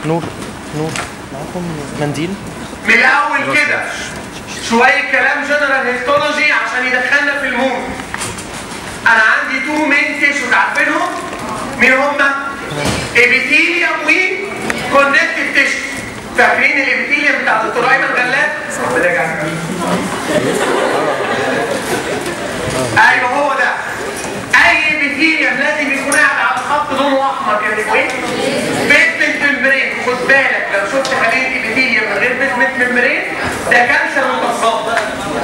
نور نور معاكم منديل من الاول كده شويه كلام جنرال هيستولوجي عشان يدخلنا في المود انا عندي تو مين تيشوز عارفينهم مين هما ابيثيليوم و كونكتيف تيشو فاكرين الابيثيليوم بتاع دكتور ايمن غلاب ايوه هو ده اي ابيثيليوم لازم يكون قاعد على خط لونه احمر كده ايه بيتمنت ممبرين خد بالك لو شفت خليه ابيثيليوم من غير بيتمنت ممبرين ده كانسر متصاب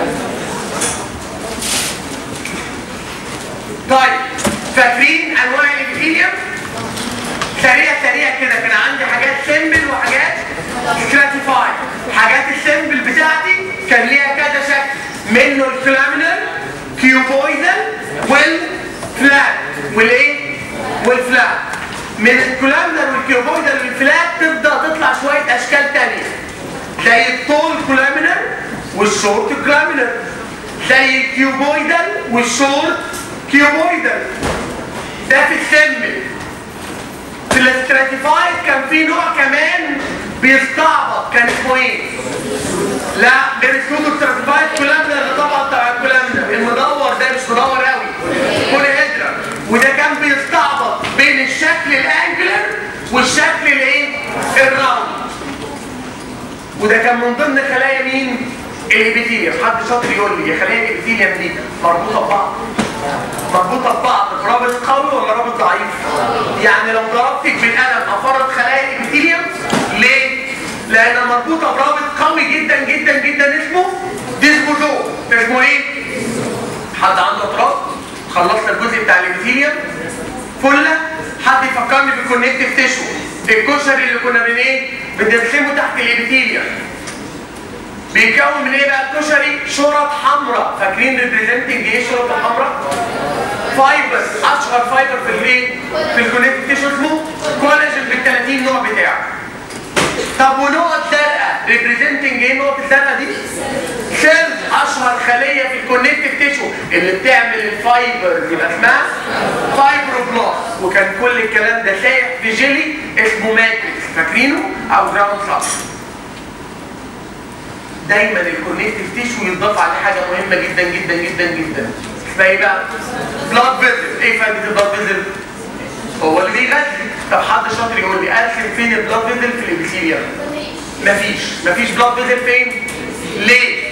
طيب فاكرين انواع الابيثيليوم سريع سريع كده كان عندي حاجات سيمبل وحاجات ستراتيفايد حاجات السيمبل بتاعتي كان ليها كذا شكل منه الكلامينال كيوبويدال والفلات والايه والفلات من الكلامينال والكيوبويدال والفلات تبدا تطلع شويه اشكال تانية زي الطول كلامينال والشورت كلامينال زي الكيوبويدال والشورت كيوبويدال ده في السيمبل في الاستراتيفايد كان في نوع كمان بيستعبط كان اسمه ايه؟ لا غير اسمه استراتيفايد كولامنا اللي طبعا بتاع الكولامنا المدور ده مش مدور قوي بولي هيدرا وده كان بيستعبط بين الشكل الانجلر والشكل الايه؟ الراوند وده كان من ضمن خلايا مين؟ الابيثيليوم حد شاطر يقول لي يا خلايا الابيثيليوم دي مربوطه ببعض مربوطه ببعض برابط قوي ولا رابط ضعيف؟ يعني لو ضربتك بالقلم افرط خلايا الابيثيليوم ليه؟ لانها مربوطه برابط قوي جدا جدا جدا اسمه ديسبوزو اسمه ايه؟ حد عنده اعتراض؟ خلصنا الجزء بتاع الابيثيليوم فله حد يفكرني بالكونكتيف تيشو الكشري اللي كنا بن ايه؟ بنرسمه تحت الابيثيليوم بيتكون من ايه بقى الكشري؟ شرط حمراء فاكرين ريبريزنتنج ايه الشرط الحمراء؟ فايبر اشهر فايبر في الايه؟ في الكونكتيف تيشو اسمه كولاجين بال 30 نوع بتاعه طب ونقط زرقاء ريبريزنتنج ايه النقط الزرقاء دي؟ سيلز اشهر خليه في الكونكتيف تيشو اللي بتعمل الفايبر يبقى اسمها فايبروبلاست وكان كل الكلام ده سايح في جيلي اسمه ماتريكس فاكرينه او جراوند سابس دايما الكونكتيف تيشو يضاف عليه حاجه مهمه جدا جدا جدا جدا اسمها ايه بقى؟ بلاد فيزل ايه فائده البلاد فيزل؟ هو اللي بيغذي طب حد شاطر يقول لي ارسم فين البلاد فيزل في الابيثيليوم؟ مفيش مفيش بلاد فيزل فين؟ ليه؟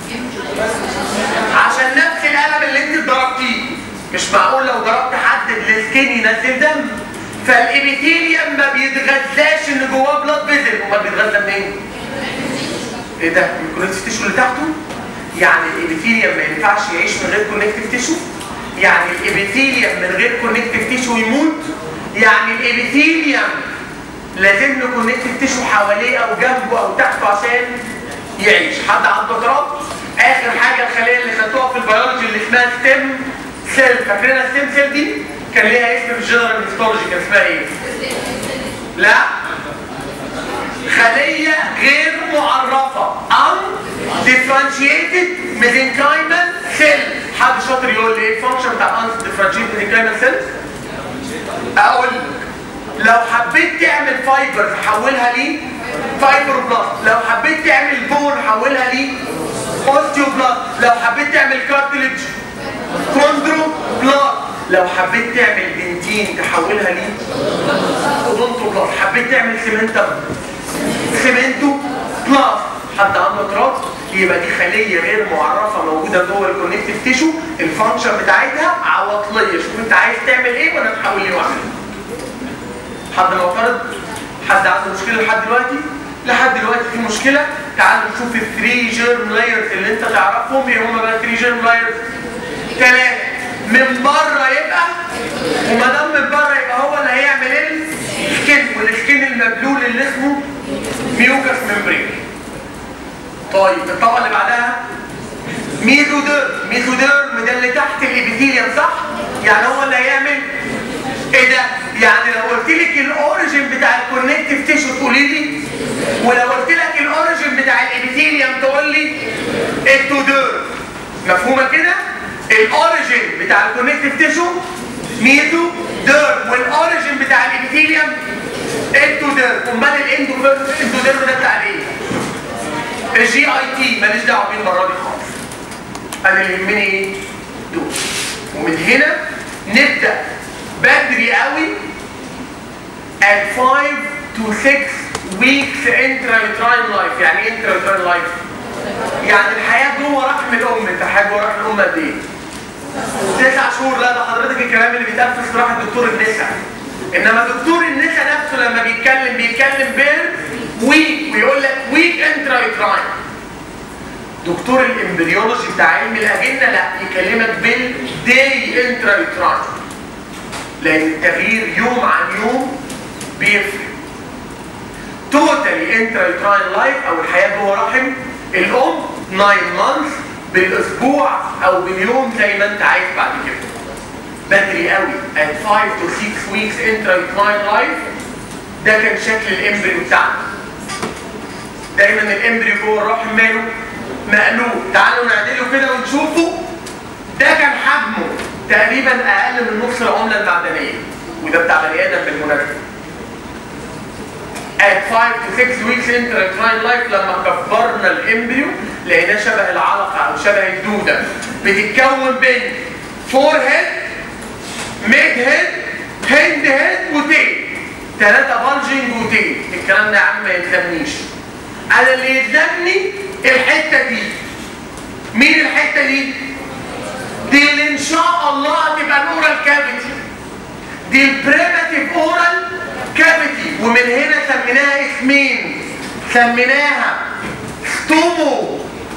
عشان نفس القلم اللي انت ضربتيه مش معقول لو ضربت حد السكين ينزل دم فالابيثيليوم ما بيتغذاش ان جواه بلاد فيزل امال بيتغذى منين؟ ايه ده؟ من الكونكتيف تيشو اللي تحته؟ يعني الابيثيليوم ما ينفعش يعيش من غير كونكتيف تيشو؟ يعني الابيثيليوم من غير كونكتيف تيشو يموت؟ يعني الابيثيليوم لازم له كونكتيف تيشو حواليه او جنبه او تحته عشان يعيش، حد عنده اعتراض؟ اخر حاجه الخليه اللي خدتوها في البيولوجي اللي اسمها ستيم سيل، فاكرينها ستيم سيل دي؟ كان ليها اسم في الجنرال هيستولوجي كان اسمها ايه؟ لا خلية غير معرفة أو differentiated mesenchymal cell حد شاطر يقول لي ايه الفانكشن بتاع undifferentiated mesenchymal cell؟ أقول لو حبيت تعمل فايبر حولها ليه فايبر بلاست لو حبيت تعمل بون حولها ليه اوستيوبلاست لو حبيت تعمل كارتلج كوندرو بلاست لو حبيت تعمل بنتين تحولها ليه اودونتو بلاست حبيت تعمل سيمنتم سيمنتو بلاس حد عنده اعتراض يبقى دي خليه غير معرفه موجوده جوه الكونكتيف تيشو الفانكشن بتاعتها عواطليه شوف انت عايز تعمل ايه وانا تحول ليه واعمل حد معترض حد عنده مشكله لحد دلوقتي لحد دلوقتي في مشكله تعالوا نشوف الثري جيرم لايرز اللي انت تعرفهم ايه هم بقى الثري جيرم لايرز ثلاثه من بره يبقى وما دام من بره يبقى هو اللي هيعمل السكين والسكين المبلول اللي اسمه ميوكس ممبرين طيب الطبقه اللي بعدها ميزوديرم ميزوديرم ده اللي تحت الابيثيليوم صح يعني هو اللي هيعمل ايه ده يعني لو قلت لك الاوريجين بتاع الكونكتيف تيشو تقولي لي ولو قلت لك الاوريجين بتاع الابيثيليوم تقول لي التوديرم مفهومه كده الاوريجين بتاع الكونكتيف تيشو ميزو ديرم والاوريجين بتاع الابيثيليوم اكتوديرم امال الاندوفيرم الاندوديرم ده بتاع ايه؟ الجي اي تي ماليش دعوه بيه المره دي خالص انا اللي يهمني ايه؟ دول ومن هنا نبدا بدري قوي at 5 to 6 weeks intrauterine life يعني ايه intrauterine life؟ يعني الحياه جوه رحم الام انت الحياه جوه رحم الام قد ايه؟ تسع شهور لا ده حضرتك الكلام اللي بيتقال في استراحه دكتور النساء انما دكتور النساء نفسه لما بيتكلم بيتكلم بير ويك ويقول لك ويك انترايتراين دكتور الامبريولوجي بتاع علم الاجنه لا يكلمك بالدي انترايتراين لان التغيير يوم عن يوم بيفرق توتالي انترايتراين لايف او الحياه جوه رحم الام 9 مانثs بالاسبوع او باليوم زي ما انت عايز بعد كده بدري قوي at 5 to 6 weeks intrauterine life ده كان شكل الامبريو بتاعنا دايما الامبريو جوه الرحم ماله مقلوب تعالوا نعدله كده ونشوفه ده كان حجمه تقريبا اقل من نص العمله المعدنيه وده بتاع بني ادم بالمناسبه at 5 to 6 weeks intrauterine life لما كبرنا الامبريو لقيناه شبه العلقه او شبه الدوده بتتكون بين فور هيد ميد هيد هند هيد وتيل ثلاثة بلجنج وتيل الكلام ده يا عم ما يلزمنيش انا اللي يلزمني الحتة دي مين الحتة دي؟ دي اللي ان شاء الله هتبقى الاورال كافيتي دي البريماتيف اورال كافيتي ومن هنا سميناها اسمين سميناها ستومو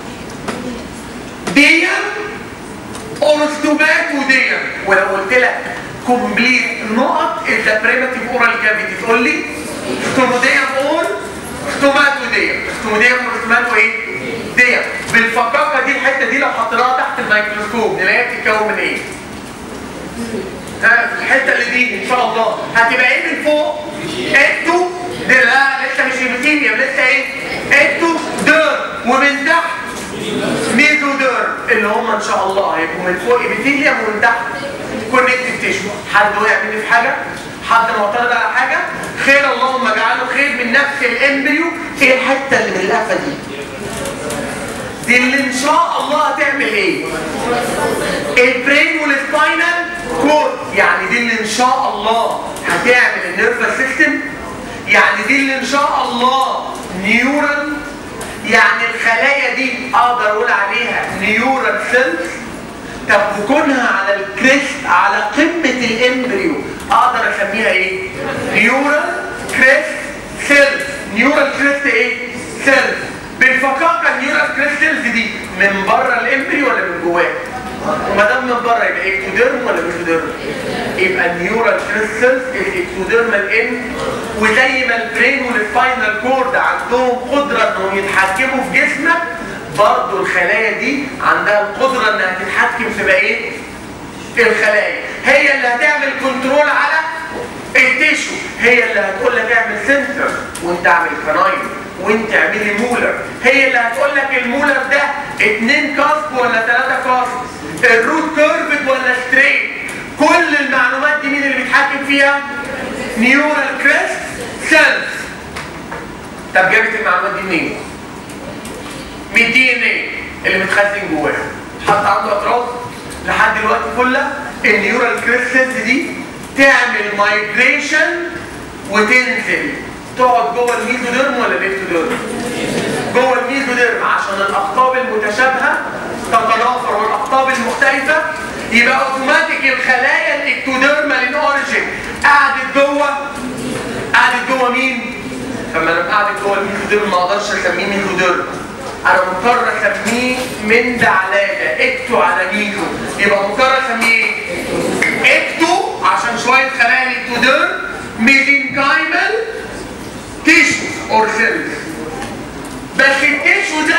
ديا اورستوماتو ديا ولو قلت لك كومبليت نقط ذا بريماتيف اورال كافيتي تقول لي ستوموديا اور ستوماتو ديا ستوموديا اورستوماتو ايه؟ ديا بالفقاقه دي الحته دي لو حطيناها تحت الميكروسكوب نلاقيها بتتكون من ايه؟ ها الحته اللي دي ان شاء الله هتبقى ايه من فوق؟ اكتو ده لا لسه مش ايبيثيليوم لسه ايه؟ اكتو دير ومن تحت ميزودير اللي هم ان شاء الله هيبقوا من فوق ايبيثيليوم ومن تحت كونكتيف تيشو حد وقع مني في حاجه؟ حد معترض على حاجه؟ خير اللهم اجعله خير من نفس الامبريو ايه الحته اللي من القفه دي؟ دي اللي ان شاء الله هتعمل ايه؟ البرين والسباينال كورد يعني دي اللي ان شاء الله هتعمل النيرفس سيستم يعني دي اللي ان شاء الله نيورال يعني الخلايا دي اقدر اقول عليها نيورال سيلز طب وكونها على الكريست على قمه الامبريو اقدر اسميها ايه؟ نيورال كريست سيلز نيورال كريست ايه؟ سيلز بالفقاقه النيورال كريست سيلز دي من بره الامبريو ولا من جواه؟ وما دام من بره يبقى اكتوديرم ولا ميزوديرم؟ يبقى النيورال كريستلز الاكتوديرمال ان وزي ما البرين والسباينال كورد عندهم قدره انهم يتحكموا في جسمك برضه الخلايا دي عندها القدره انها تتحكم في بقيه الخلايا هي اللي هتعمل كنترول على التيشو هي اللي هتقول لك اعمل سنتر وانت اعمل كناين وانت اعملي مولر هي اللي هتقول لك المولر ده اتنين كاسب ولا ثلاثة كاسب الروت كيرفد ولا ستريت كل المعلومات دي مين اللي بيتحكم فيها نيورال كريست سيلز طب جابت المعلومات دي منين من الدي ان ايه اللي متخزن جواها حد عنده اعتراض لحد دلوقتي كلها النيورال كريست سيلز دي تعمل مايجريشن وتنزل تقعد جوه الميزوديرم ولا الاكتوديرم؟ جوه الميزوديرم عشان الاقطاب المتشابهه تتنافر والاقطاب المختلفه يبقى اوتوماتيك الخلايا الاكتوديرمال ان اوريجين قعدت جوه قعدت جوه مين؟ لما انا قعدت جوه الميزوديرم ما اقدرش اسميه ميزوديرم انا مضطر اسميه من ده على ده اكتو على ميزو يبقى مضطر اسميه ايه؟ اكتو عشان شويه خلايا الاكتوديرم ميزنكايمال تيشو اور سيلز بس التيشو ده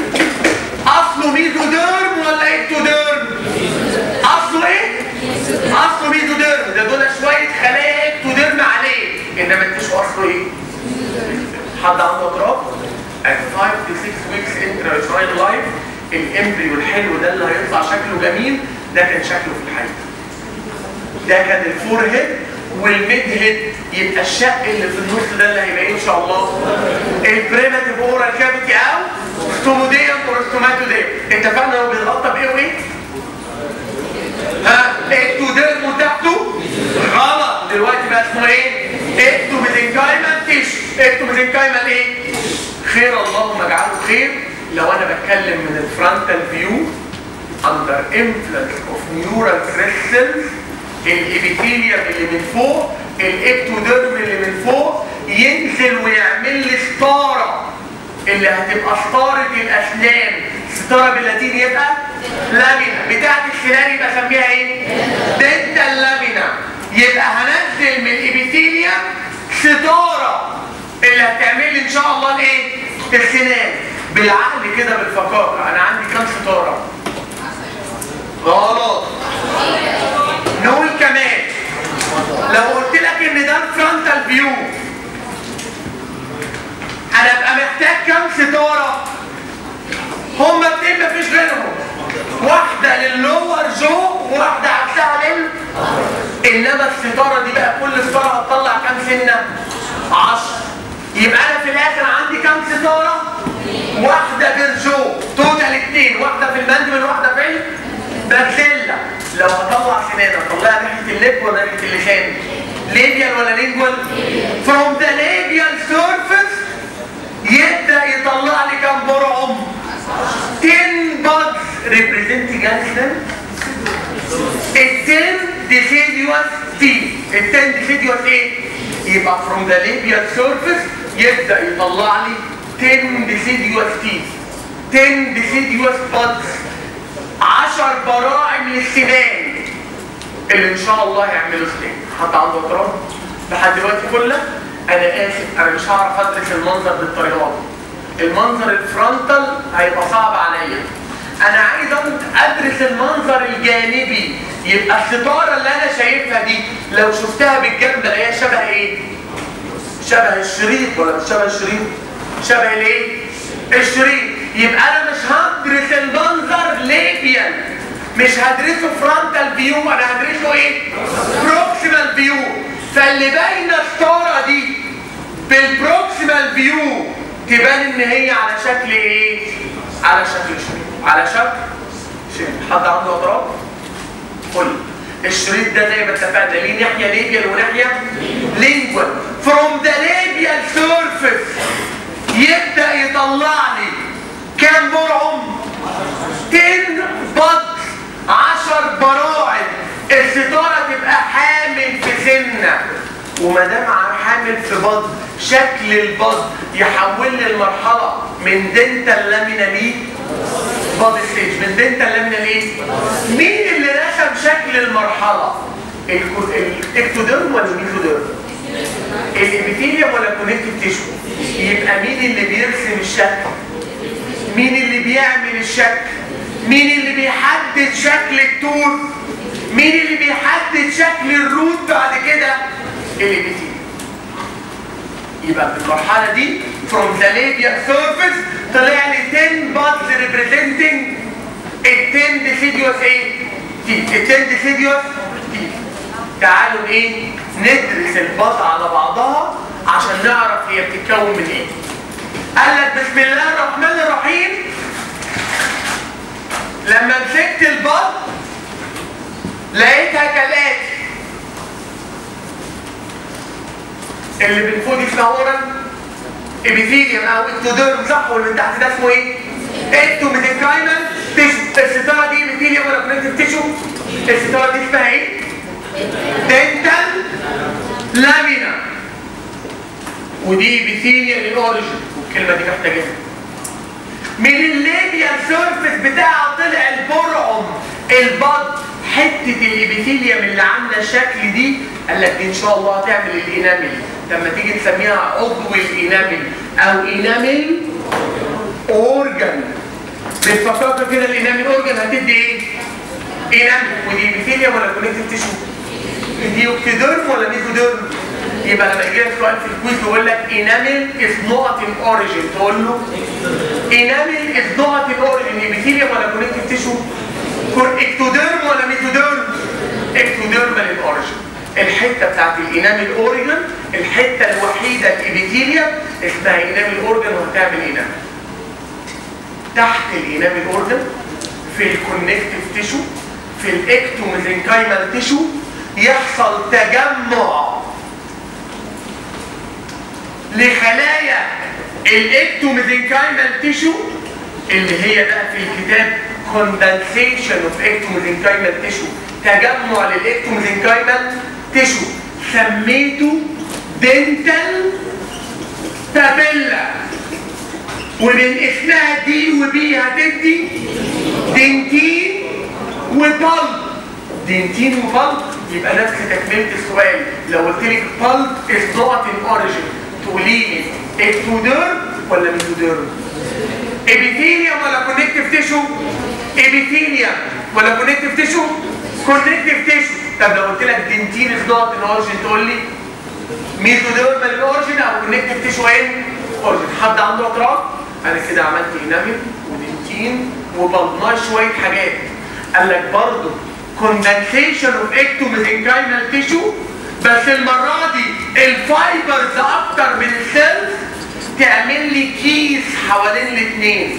اصله ميزوديرم ولا اكتوديرم؟ اصله ايه؟ اصله ميزوديرم ده دول شويه خلايا اكتوديرم عليه انما التيشو اصله ايه؟ حد عنده اضراب؟ at 5 to 6 weeks intrauterine life الامبريو الحلو ده اللي هيطلع شكله جميل ده كان شكله في الحقيقه ده كان الفور هيد والميد هيد يبقى الشق اللي في النص ده اللي هيبقى ايه ان شاء الله البريماتيف اورال كافيتي او ستوموديوم وستوماتوديوم اتفقنا هو بيتغطى بايه وايه؟ ها اكتوديرم تحته غلط دلوقتي بقى اسمه ايه؟ اكتوميزنكايمال تيشو اكتوميزنكايمال ايه؟ خير اللهم اجعله خير لو انا بتكلم من الفرونتال فيو under influence of neural crystals الابيثيليوم اللي من فوق الاكتوديرم اللي من فوق ينزل ويعمل لي ستاره اللي هتبقى ستاره الاسنان ستاره باللاتيني يبقى لامينا بتاعت السنان يبقى اسميها ايه؟ دنتال لامينا يبقى هنزل من الابيثيليوم ستاره اللي هتعمل لي ان شاء الله الايه؟ السنان بالعقل كده بالفقاقه انا عندي كام ستاره؟ غلط نقول كمان لو قلت لك ان ده الفرونتال فيو هنبقى محتاج كام ستاره هما اتنين مفيش غيرهم واحده لللور جو وواحده عكسها لل انما الستاره دي بقى كل ستاره هتطلع كام سنه 10 يبقى انا في الاخر عندي كام ستاره واحده بيرجو توتال اتنين واحده في المندبل واحده في البكسيلا لو هطلع سنان اطلعها ناحيه اللب ولا ناحيه اللسان ليبيال ولا لينجوال فروم ذا ليبيال سيرفيس يبدا يطلع لي كام برعم 10 bugs represent جالسن ال 10 deciduous teeth ال 10 deciduous ايه؟ يبقى from the labial surface يبدا يطلع لي 10 deciduous teeth 10 deciduous buds 10 براعم للسنان اللي ان شاء الله هيعملوا سنان حد عنده اعتراض لحد دلوقتي كله انا اسف انا مش هعرف ادرس المنظر بالطريقه دي المنظر الفرونتال هيبقى صعب عليا انا عايز ادرس المنظر الجانبي يبقى الستاره اللي انا شايفها دي لو شفتها بالجنب الاقيها شبه ايه شبه الشريط ولا مش شبه الشريط شبه الايه الشريط يبقى انا مش هدرس المنظر ليبيال مش هدرسه فرونتال فيو انا هدرسه ايه بروكسيمال فيو فاللي باينه الستاره دي بالبروكسيمال فيو تبان ان هي على شكل ايه على شكل شريط على شكل شريط حد عنده اعتراض قول الشريط ده زي ما اتفقنا ليه ناحيه ليبيال وناحيه لينجوال فروم ذا ليبيال سيرفيس يبدا يطلع لي كام برعم 10 بط 10 براعم الستاره تبقى حامل في سنه وما دام حامل في بط شكل البط يحول لي المرحله من دنتال لامينا ليه بادي ستيج من دنتال لامينا ليه مين اللي رسم شكل المرحله الاكتوديرم ولا الميزوديرم الابيثيليوم ولا الكونكتيف تيشو يبقى مين اللي بيرسم الشكل مين اللي بيعمل الشكل مين اللي بيحدد شكل التور مين اللي بيحدد شكل الروت بعد كده الابيثيليوم يبقى في المرحله دي from the labial surface طلع لي 10 buds representing ال 10 deciduous ايه؟ teeth ال 10 deciduous teeth تعالوا ايه؟ ندرس البط على بعضها عشان نعرف هي بتتكون من ايه قال لك بسم الله الرحمن الرحيم لما مسكت البط لقيتها كالاتي اللي من فوق دي اسمها اورال ابيثيليوم او اكتوديرم صح واللي من تحت ده اسمه ايه؟ اكتوميزنكايمال تيشو الستاره دي ابيثيليوم ولا كونكتيف تيشو الستاره دي اسمها ايه؟ دنتال لامينا ودي ابيثيليوم الاوريجن والكلمه دي محتاجينها من الليبيال سيرفيس بتاعه طلع البرعم البط حته الابيثيليوم اللي عامله الشكل دي قال لك دي ان شاء الله هتعمل الانامل لما تيجي تسميها عضو الانامل او انامل اورجن بالفكاكه كده الانامل اورجن هتدي ايه؟ انامل ودي ابيثيليوم ولا كونكتيف تيشو؟ دي اوكتيديرم ولا ميزوديرم؟ يبقى لما يجي لك سؤال في الكويز يقول لك انامل از نوت ان اوريجن تقول له انامل از نوت ان اوريجن ابيثيليوم ولا كونكتيف تيشو؟ اكتوديرم ولا ميزوديرم؟ اكتوديرمال الاوريجن الحته بتاعت الانامل اورجن الحته الوحيده الابيثيليا اسمها انامل اورجن وهتعمل انامل تحت الانامل اورجن في الكونكتيف تيشو في الاكتوميزنكايمال تيشو يحصل تجمع لخلايا الاكتوميزنكايمال تيشو اللي هي بقى في الكتاب condensation of ectomesenchymal tissue تجمع للاكتوميزنكايمال تيشو سميته دنتال تابيلا ومن اسمها دي وبي هتدي دنتين وبلب دنتين وبلب يبقى نفس تكمله السؤال لو قلت لك بلب از نوت ان اوريجين تقولي لي اكتوديرم ولا ميزوديرم ابيثيليوم ولا كونكتيف تيشو ابيثيليوم ولا كونكتيف تيشو كونكتيف تيشو طب لو قلت لك دنتين از نوت ان اوريجين تقول لي ميزوديرم الاوريجين او كونكتيف تيشو ان اوريجين حد عنده اعتراض انا كده عملت انامل ودنتين وبلناش شويه حاجات قال لك برضه كوندنسيشن اوف ectomesenchymal تيشو بس المره دي الفايبرز اكتر من السيلز تعمل لي كيس حوالين الاثنين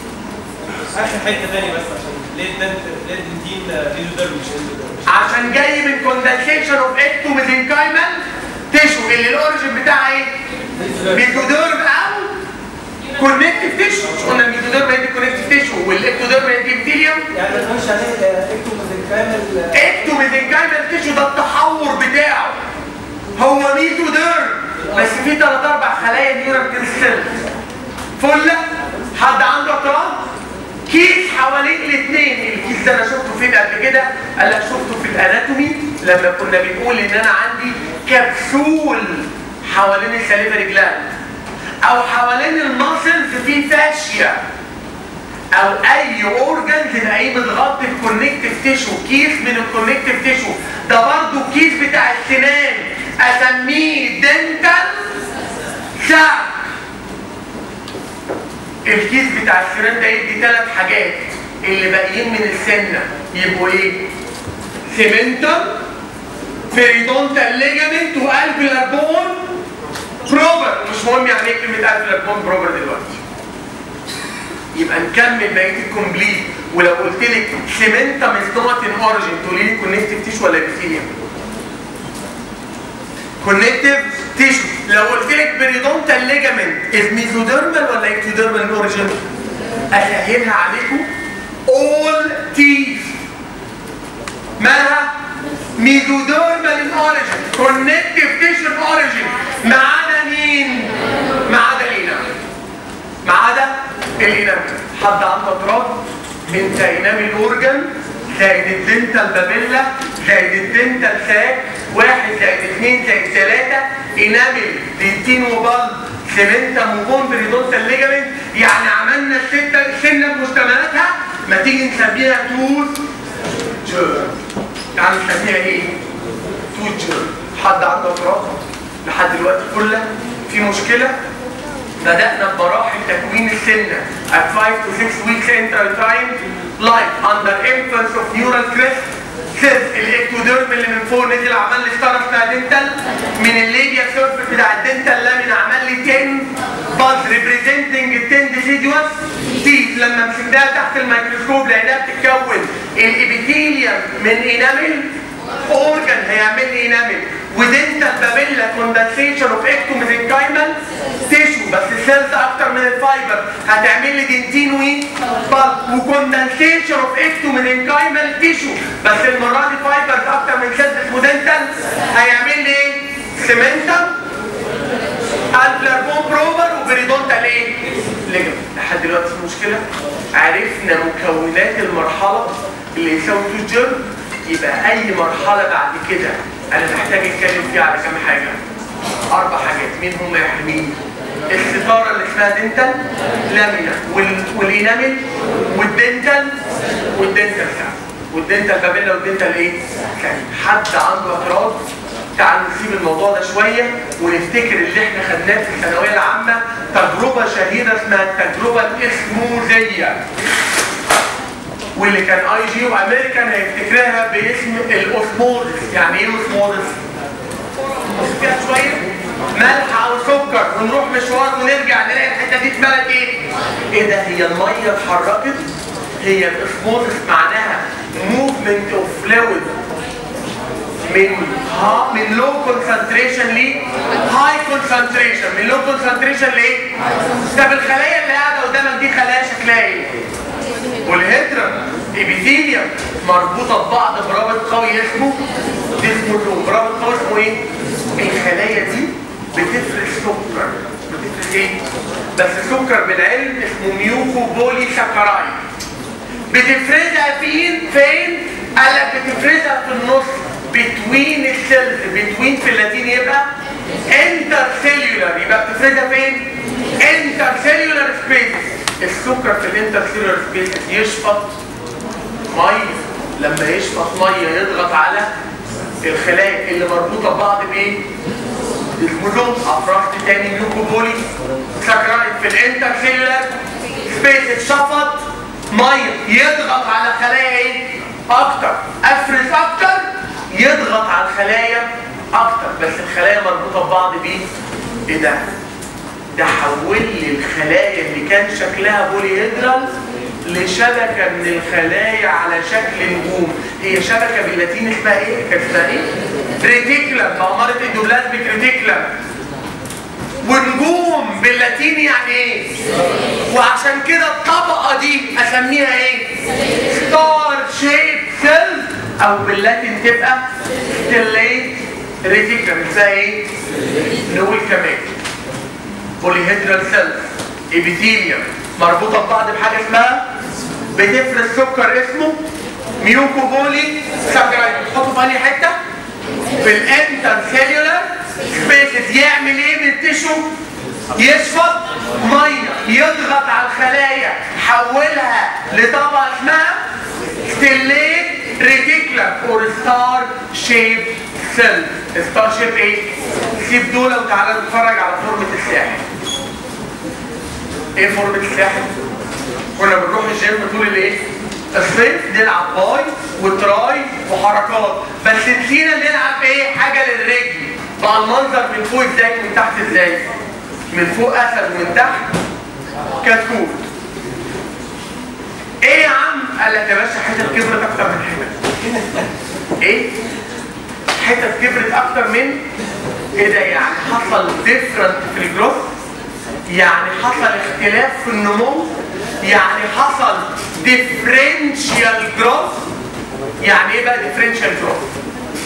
اخر حته تاني بس عشان ليه الدنت ليه الدنتين ايزوديرم مش اندوديرم عشان جاي من كوندنسيشن اوف ectomesenchymal تيشو اللي الاوريجن بتاعها ايه؟ ميزوديرم او كونكتيف تيشو مش قلنا الميزوديرم هي دي كونكتيف تيشو والاكتوديرم هي دي ابيثيليوم يعني ما تقولش عليه اكتوميزنكايمال اكتوميزنكايمال تيشو ده التحور بتاعه هو ميزوديرم بس في ثلاث اربع خلايا نيورال كريستال فله حد عنده اعتراض كيس حوالين الاثنين الكيس ده انا شفته فين قبل كده قال لك شفته في الاناتومي لما كنا بنقول ان انا عندي كبسول حوالين السليفري جلاند او حوالين الماسلز في فاشيا او اي اورجان تلاقيه متغطي بكونكتيف تيشو كيس من الكونكتيف تيشو ده برضو الكيس بتاع السنان اسميه دنتال ساك الكيس بتاع السنان ده يدي ثلاث حاجات اللي باقيين من السنه يبقوا ايه؟ سيمنتم فيريدونتال ليجامنت والفيلر بون بروبر مش مهم يعني ايه كلمه الفيلر بون بروبر دلوقتي يبقى نكمل بقيه الكومبليت ولو قلت لك سيمنتم از نوت ان اوريجين تقولي لي كونكتيف تيشو ولا ابيثيليوم كونكتيف تيشو لو قلت لك بريدونتال ليجامنت از ميزوديرمال ولا اكتوديرمال ان اوريجين اسهلها عليكم اول تيث مالها ميزوديرمال ان اوريجين كونكتيف تيشو ان اوريجين ما عدا مين؟ ما عدا الانامل ما عدا الانامل حد عنده اعتراض انت انامل الاورجن زائد الدنتال بابيلا زائد الدنتال ساك واحد زائد اثنين زائد ثلاثة انامل دنتين وبلد سيمنتم وبون بريدونتال ليجامنت يعني عملنا الستة السنة بمشتملاتها ما تيجي نسميها توث جير يعني نسميها ايه؟ توث جير حد عنده اعتراض لحد دلوقتي كلها في مشكلة بدأنا بمراحل تكوين السنة at 5 to 6 weeks intrauterine life under influence of neural crest cells الاكتوديرم اللي من فوق نزل عمل لي ستار بتاع دنتال من الليبيا سيرفيس بتاع الدنتال لامين عمل لي 10 باز ريبريزنتنج 10 ديسيدوس تيث لما مسكتها تحت الميكروسكوب لقيناها بتتكون الابيثيليوم من انامل اورجان هيعمل لي انامل ودنتال بابيلا كوندنسيشن اوف اكتوميزنكايمال تيشو بس السيلز اكتر من الفايبر هتعمل لي دنتين وي بلب وكوندنسيشن اوف اكتوميزنكايمال تيشو بس المره دي فايبرز اكتر من سيلز اسمه دنتال هيعمل لي ايه؟ سيمنتم الفلر بون بروفر وبريدونتال ايه؟ ليجمنت لحد دلوقتي في مشكله عرفنا مكونات المرحله اللي يساوي تو جيرم يبقى اي مرحله بعد كده انا محتاج اتكلم فيها على كام حاجه اربع حاجات مين هم يا حلوين الستاره اللي اسمها دنتال لامينا وال... والانامل والدنتال والدنتال ساعة. والدنتال بابيلا والدنتال ايه؟ كان حد عنده اعتراض تعالوا نسيب الموضوع ده شويه ونفتكر اللي احنا خدناه في الثانويه العامه تجربه شهيره اسمها التجربه الاسموزيه واللي كان اي جي وامريكان هيفتكرها باسم الاوسموزس يعني ايه اوسموزس؟ فيها شويه ملح او سكر ونروح مشوار ونرجع نلاقي الحته دي اتملت ايه؟ ايه ده هي الميه اتحركت هي الاسموزس معناها موفمنت اوف فلويد من ها من لو كونسنتريشن ل هاي كونسنتريشن من لو كونسنتريشن لايه؟ طب الخلايا اللي قاعده قدامك دي خلايا شكلها ايه؟ والهيدرا ابيثيليوم مربوطه ببعض برابط قوي اسمه ديسموزوم برابط قوي اسمه ايه؟ الخلايا دي بتفرز سكر بتفرز ايه؟ بس السكر بالعلم اسمه ميوكو بولي سكرايد بتفرزها فين؟ فين؟ قال لك بتفرزها في النص بتوين السيلز بتوين في اللاتين يبقى انتر سيلولار يبقى بتفرزها فين؟ انتر سيلولار سبيس السكر في الانتر سيلولار سبيس يشفط ميه لما يشفط ميه يضغط على الخلايا اللي مربوطه ببعض بايه؟ الكلوم افراد تاني ميوكوبولي سكرايد في الانتر سيلولار سبيس اتشفط ميه يضغط على خلايا ايه؟ اكتر افرز اكتر يضغط على الخلايا اكتر بس الخلايا مربوطه ببعض بايه؟ ايه ده؟ ده حول لي الخلايا اللي كان شكلها بوليهيدرال لشبكه من الخلايا على شكل نجوم هي شبكه باللاتين اسمها ايه؟ كانت اسمها ايه؟ ريتيكلم بأمارة اندوبلازميك ريتيكلم ونجوم باللاتيني يعني ايه؟ وعشان كده الطبقه دي اسميها ايه؟ ستار شيب سيل او باللاتين تبقى ستيليت ريتيكلم اسمها ايه؟ نقول كمان بوليهيدرال سيلز ابيثيليوم مربوطه ببعض بحاجه اسمها بتفرز سكر اسمه ميوكوبولي ساكرايد بتحطه في انهي حته؟ في الانتر سيلولار سبيسز يعمل ايه من التشو؟ يشفط ميه يضغط على الخلايا حولها لطبقه اسمها ستيليت ريتيكولار اور ستار شيب سيل ستار شيب ايه؟ سيب دول وتعالى نتفرج على فورمه الساحل ايه فورمه الساحل؟ كنا بنروح الجيم طول الايه؟ الصيف نلعب باي وتراي وحركات بس نسينا نلعب ايه حاجه للرجل بقى المنظر من فوق ازاي من تحت ازاي من فوق اسد ومن تحت كتكوت ايه يا عم قال لك يا باشا حتت كبرت اكتر من حتت ايه حتت كبرت اكتر من ايه ده يعني حصل ديفرنت في الجروث يعني حصل اختلاف في النمو يعني حصل differential growth يعني ايه بقى differential growth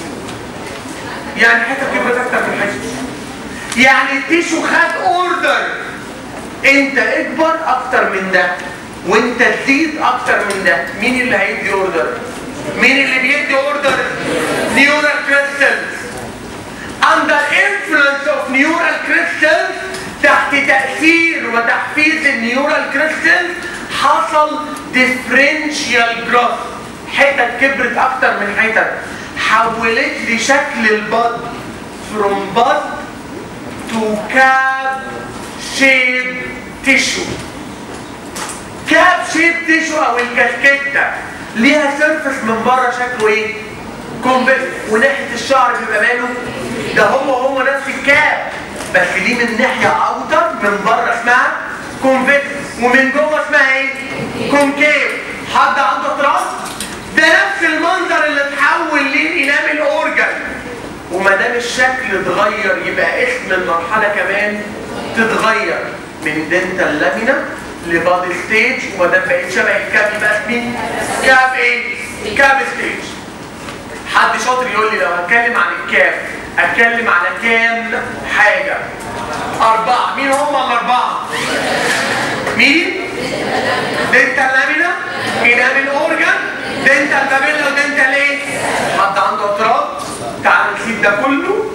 يعني حته كبرت اكتر من حته يعني التيشو خد اوردر انت اكبر اكتر من ده وانت تزيد اكتر من ده مين اللي هيدي اوردر مين اللي بيدي اوردر نيورال كريستالز under influence of neural crystals تحت تأثير وتحفيز النيورال كريستال حصل differential growth حتت كبرت اكتر من حتت حولت لي شكل البض from bud to cap shape tissue كاب شيب تيشو او الكاسكيتا ليها سيرفس من بره شكله ايه؟ كونفكس وناحيه الشعر بيبقى ماله ده هو هو نفس الكاب بس دي من ناحيه اوتر من بره اسمها كونفكس ومن جوه اسمها ايه؟ كونكيف حد عنده اعتراض؟ ده نفس المنظر اللي اتحول ليه انامل اورجن وما دام الشكل اتغير يبقى اسم المرحله كمان تتغير من دنتال لامينا لبادي ستيج وما دام بقيت شبه الكاب يبقى اسمي كاب ايه؟ كاب ستيج حد شاطر يقول لي لو هتكلم عن الكاب اتكلم على كام حاجه اربعه مين هم الاربعه؟ مين؟ دنتال لامينا انامل اورجن دنتال بابيلا ودنتال ايه؟ حد عنده اعتراض؟ تعال نسيب ده كله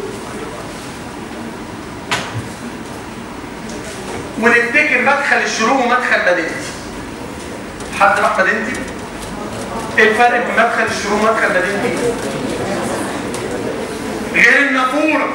ونفتكر مدخل الشروق ومدخل مدينتي حد راح مدينتي؟ ايه الفرق بين مدخل الشروق ومدخل مدينتي؟ غير النافورة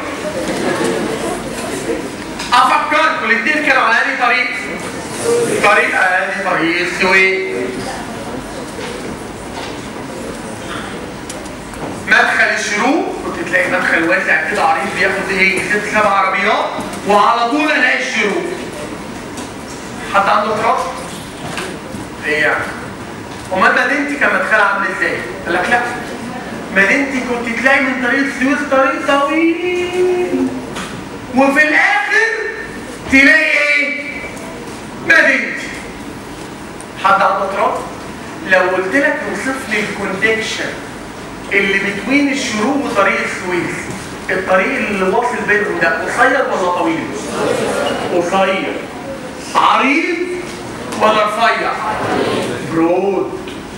افكركم الاثنين كانوا على انهي طريق؟ طريق انهي طريق السويس مدخل الشروق كنت تلاقي مدخل واسع كده عريض بياخد ايه ست سبع عربيات وعلى طول الاقي الشروق حد عنده اعتراض؟ ايه يعني؟ امال مدينتي كان مدخلها عامل ازاي؟ قال لك لا مدينتي كنت تلاقي من طريق السويس طريق طويل وفي الاخر تلاقي ايه؟ مدينتي حد عنده اعتراض؟ لو قلت لك اوصف لي الكونكشن اللي بتوين الشروق وطريق السويس الطريق اللي واصل بينهم ده قصير ولا طويل؟ قصير عريض ولا رفيع؟ برود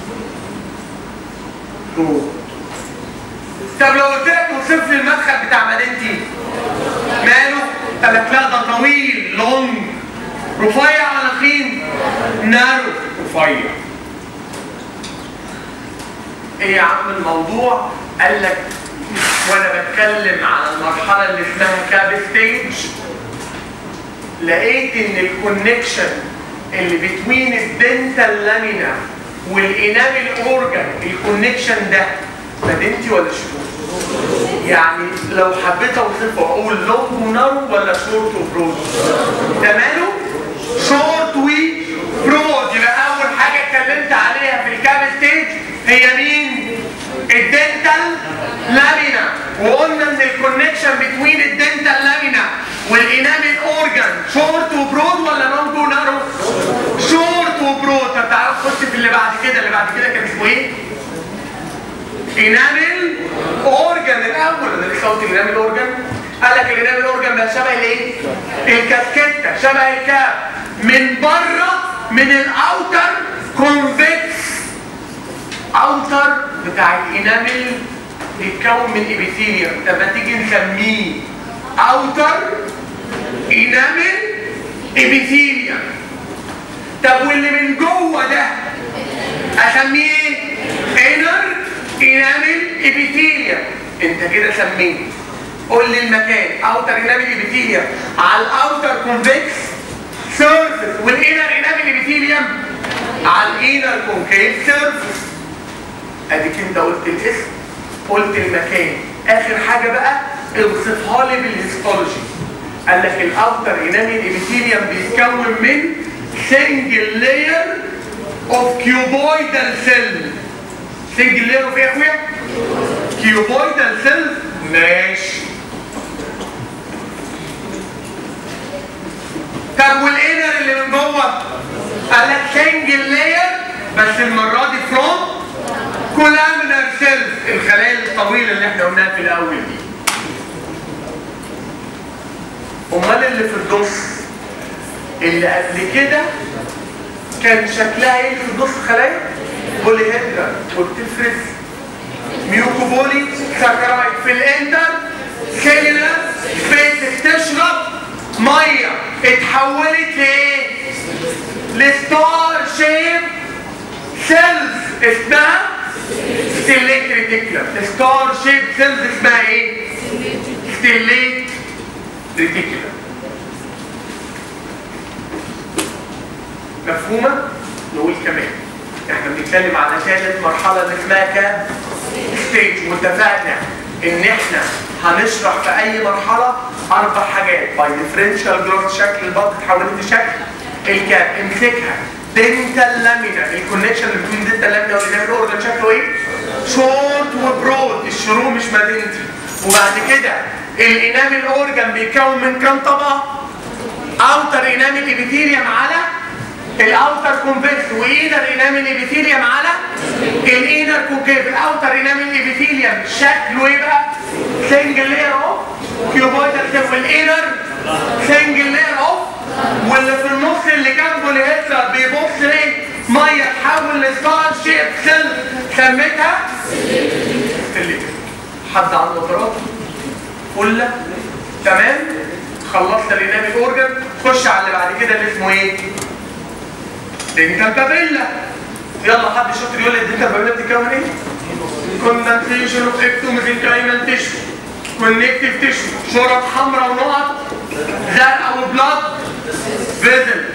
برود طب لو قلت لك اوصف لي المدخل بتاع مدينتي ماله؟ قال لك لا ده طويل لونج رفيع ولا تخين؟ نارو رفيع ايه يا عم الموضوع؟ قال لك وانا بتكلم على المرحله اللي اسمها كاب ستيج لقيت ان الكونكشن اللي بتوين الدنتال لامينا والانامل اورجان الكونكشن ده مدينتي ولا شروط؟ يعني لو حبيت اوصفه اقول لونج ونارو ولا شورت وبرود؟ ده ماله؟ شورت وبرود يبقى اول حاجه اتكلمت عليها في الكاب ستيج هي مين؟ الدنتال لامينا وقلنا ان الكونكشن بتوين الدنتال لامينا والانامل اورجان شورت وبرود ولا لونج ونارو؟ شورت وبرود طب تعالوا نخش في اللي بعد كده اللي بعد كده كان اسمه ايه؟ انامل اورجان الاول انا لسه قلت الانامل اورجان قال لك الانامل اورجان بقى شبه الايه؟ الكاسكيته شبه الكاب من بره من الاوتر كونفكس اوتر بتاع الانامل بيتكون من ابيثيليوم لما تيجي نسميه اوتر انامل ابيثيليوم طب واللي من جوه ده اسميه ايه؟ انر انامل ابيثيليوم انت كده سميت قول لي المكان اوتر انامل ابيثيليوم على الاوتر كونفكس سيرفيس والانر انامل ابيثيليوم على الانر كونكيف سيرفيس اديك انت قلت الاسم قلت المكان اخر حاجه بقى اوصفها لي بالهيستولوجي قال لك الاوتر انامل ابيثيليوم بيتكون من سنجل لاير اوف كيوبويدال سيل سنجل لاير اوف ايه يا اخويا؟ كيوبويدال سيل ماشي طب والانر اللي من جوه قال لك سنجل لاير بس المره دي فروم كولامينر سيلز الخلايا الطويله اللي احنا قلناها في الاول دي امال اللي في النص اللي قبل كده كان شكلها ايه في النص خلايا بولي هيدرا وبتفرز ميوكوبولي ساكرايد في الانتر سيلولر سبيس تشرب ميه اتحولت لايه؟ لستار شيب سيلز اسمها ستيليت ريتيكولم ستار شيب سيلز اسمها ايه؟ ستيليت ريتيكولم مفهومة؟ نقول كمان احنا بنتكلم على ثالث مرحلة اللي اسمها كام؟ ستيج واتفقنا ان احنا هنشرح في اي مرحلة اربع حاجات باي ديفرنشال جروث شكل البطن اتحولت لشكل الكاب امسكها دنتال لامينا الكونكشن اللي بين دنتال لامينا والانامل اورجان شكله ايه؟ شورت وبرود الشروق مش مدينتي وبعد كده الانامل اورجان بيتكون من كام طبقة؟ اوتر انامل ابيثيليوم على الاوتر كونفكس وانر انامل ابيثيليوم على الانر كونكيف الاوتر انامل ابيثيليوم شكله ايه بقى؟ سنجل لاير اوف كيوبويدال سيل والانر سنجل لاير اوف واللي في النص اللي جنبه الهيتلر بيبص ليه؟ ميه تحول لستار شيب سيل سميتها ستيليت حد عنده اعتراض؟ قلة تمام؟ خلصت الانامل اورجن خش على اللي بعد كده اللي اسمه ايه؟ دنتال بابيلا يلا حد شاطر يقول لي الدنتال بابيلا بتتكون ايه؟ كوندنسيشن اوف اكتوميزنكايمال تيشو كونكتيف تيشو شرط حمراء ونقط زرقاء وبلاد فيزل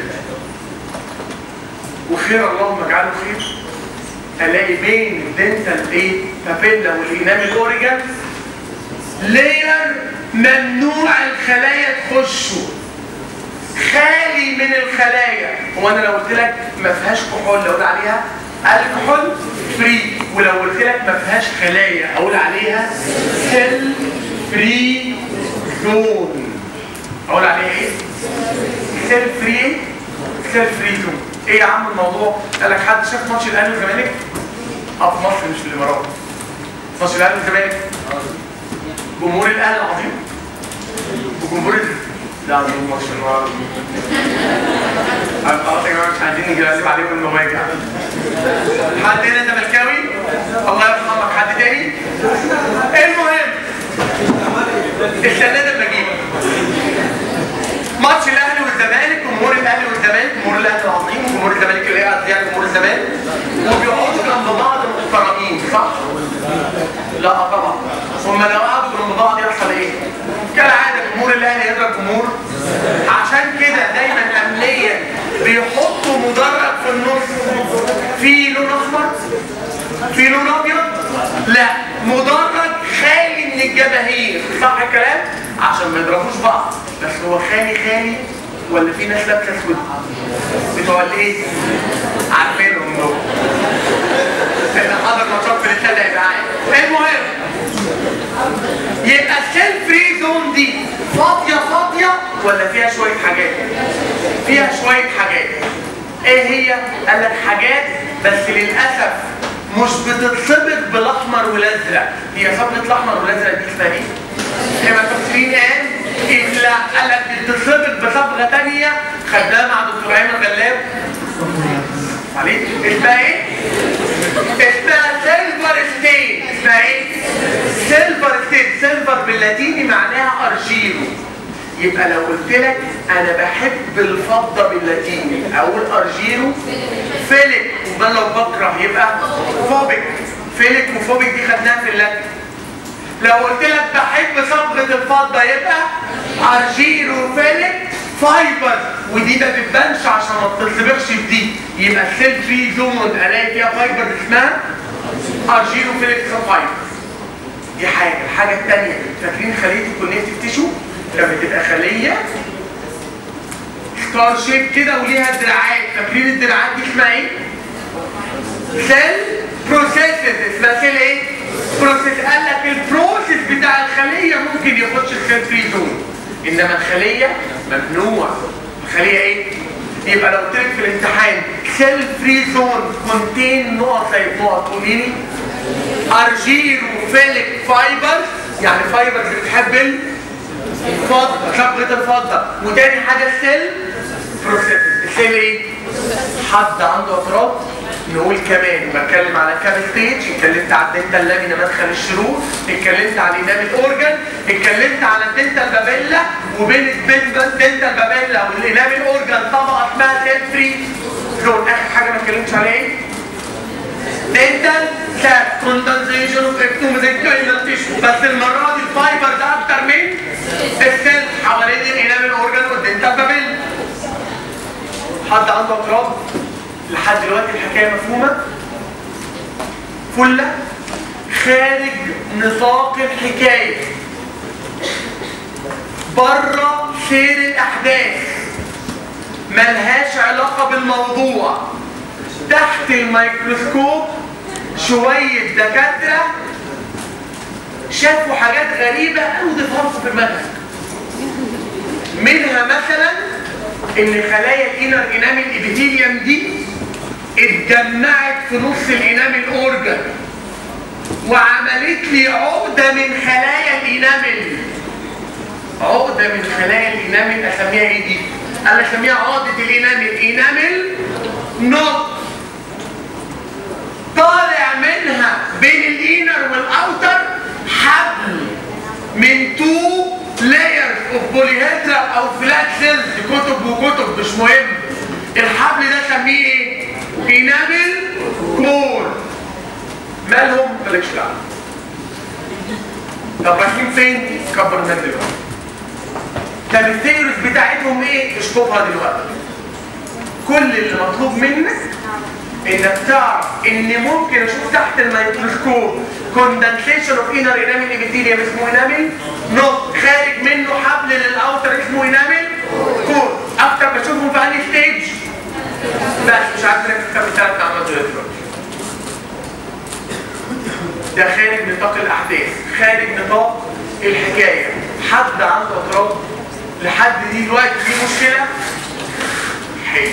وخير اللهم اجعله خير الاقي بين الدنتال ايه بابيلا والانامل اوريجان لاير ممنوع الخلايا تخشه خالي من الخلايا هو انا لو قلت لك ما فيهاش كحول اقول عليها الكحول فري ولو قلت لك ما فيهاش خلايا اقول عليها سيل فري زون اقول عليها ايه سيل فري سيل فري زون ايه يا عم الموضوع قال لك حد شاف ماتش الاهلي والزمالك اه في مصر مش في الامارات ماتش الاهلي والزمالك جمهور الاهلي العظيم وجمهور ال- لا عندهم ماتش النهارده طيب خلاص يا جماعه مش عايزين نجلب عليكم المواجع حد هنا زملكاوي الله يرحمك حد تاني المهم السنه ده بجيبه ماتش الاهلي والزمالك جمهور الاهلي والزمالك جمهور الاهلي العظيم جمهور الزمالك اللي قاعد يعني جمهور الزمالك وبيقعدوا جنب بعض محترمين صح؟ لا طبعا هم لو قعدوا جنب بعض يحصل ايه؟ كالعاده جمهور الاهلي يضرب جمهور عشان كده دايما امنيا بيحطوا مدرج في النص في لون احمر في لون ابيض لا مدرج خالي من الجماهير صح الكلام عشان ما يضربوش بعض بس هو خالي خالي ولا في ناس لابسه اسود بتوع الايه عارفينهم دول اللي حضر ماتشات في الاستاد هيبقى عارف المهم يبقى السيل فري زون دي فاضيه فاضيه ولا فيها شويه حاجات فيها شويه حاجات ايه هي قال لك حاجات بس للاسف مش بتتصبغ بالاحمر والازرق هي صبغه الاحمر والازرق دي اسمها ايه كما تفسيرين قال إيه لا قال لك بتتصبغ بصبغه ثانيه خدناها مع دكتور ايمن غلاب عليك اسمها ايه اسمها سيلفر ستين اسمها ايه سيلفر ستين سيلفر باللاتيني معناها ارجيرو يبقى لو قلت لك انا بحب الفضه باللاتيني اقول ارجيرو فيليك وده لو بكره يبقى فوبيك فيليك وفوبيك دي خدناها في اللاتين لو قلت لك بحب صبغه الفضه يبقى ارجيرو فيليك فايبر ودي ما بتبانش عشان ما بتتصبغش بدي يبقى السيل فري زون الاقي فيها فايبر اسمها ارجيرو فيليك فايبر دي حاجه الحاجه الثانيه فاكرين خليه الكونكتيف تيشو لما تبقى خليه ستار شيب كده وليها دراعات فاكرين الدراعات دي اسمها ايه؟ سيل بروسيسز اسمها سيل ايه؟ بروسيس قال لك البروسيس بتاع الخليه ممكن يخش السيل فري زون انما الخليه ممنوع الخليه ايه؟ يبقى لو قلت لك في الامتحان سيل فري زون كونتين نقط زي نقط قولي لي ارجيرو فيليك فايبر يعني فايبر بتحب الفضه شبكه الفضه وتاني حاجه السيل بروسيس السيل ايه؟ حد عنده اعتراض نقول كمان بتكلم على كام ستيج اتكلمت على الدنتال لامينا مدخل الشرور اتكلمت على الانام الاورجن اتكلمت على الدنتال بابيلا وبين الدنتال بابيلا والانام الاورجن طبقه اسمها سيل فري زون اخر حاجه ما اتكلمتش عليها ايه؟ دنتال ساب كوندنسيشن اوف اكتوميزيكال تيشو بس المره دي الفايبر ده اكتر من السيل حوالين الانام الاورجن والدنتال بابيلا حد عنده اعتراض لحد دلوقتي الحكايه مفهومه فله خارج نطاق الحكايه بره سير الاحداث ملهاش علاقه بالموضوع تحت الميكروسكوب شويه دكاتره شافوا حاجات غريبه قوي ضفها في دماغك منها مثلا ان خلايا الانر انامل ابيثيليوم دي اتجمعت في نص الانامل الاورجن وعملت لي عقده من خلايا الانامل عقده من خلايا الانامل اسميها ايه دي؟ انا اسميها عقده الانامل انامل نوت طالع منها بين الانر والاوتر حبل من تو لايرز اوف بوليهيدرا او فلات سيلز كتب وكتب مش مهم الحبل ده سميه ايه؟ انامل كور مالهم؟ مالكش دعوه طب رايحين فين؟ كبر الناس دلوقتي طب الثيوريز بتاعتهم ايه؟ اشطبها دلوقتي كل اللي مطلوب منك انك تعرف ان ممكن اشوف تحت الميكروسكوب كوندنسيشن اوف انر انامل ابيثيليوم اسمه انامل نوت خارج منه حبل للاوتر اسمه انامل كور اكتر بشوفهم في انهي ستيج بس مش عارف نركز كام ثلاث عملت دلوقتي ده خارج نطاق الاحداث خارج نطاق الحكايه حد عنده اعتراض لحد دي دلوقتي في مشكله حلو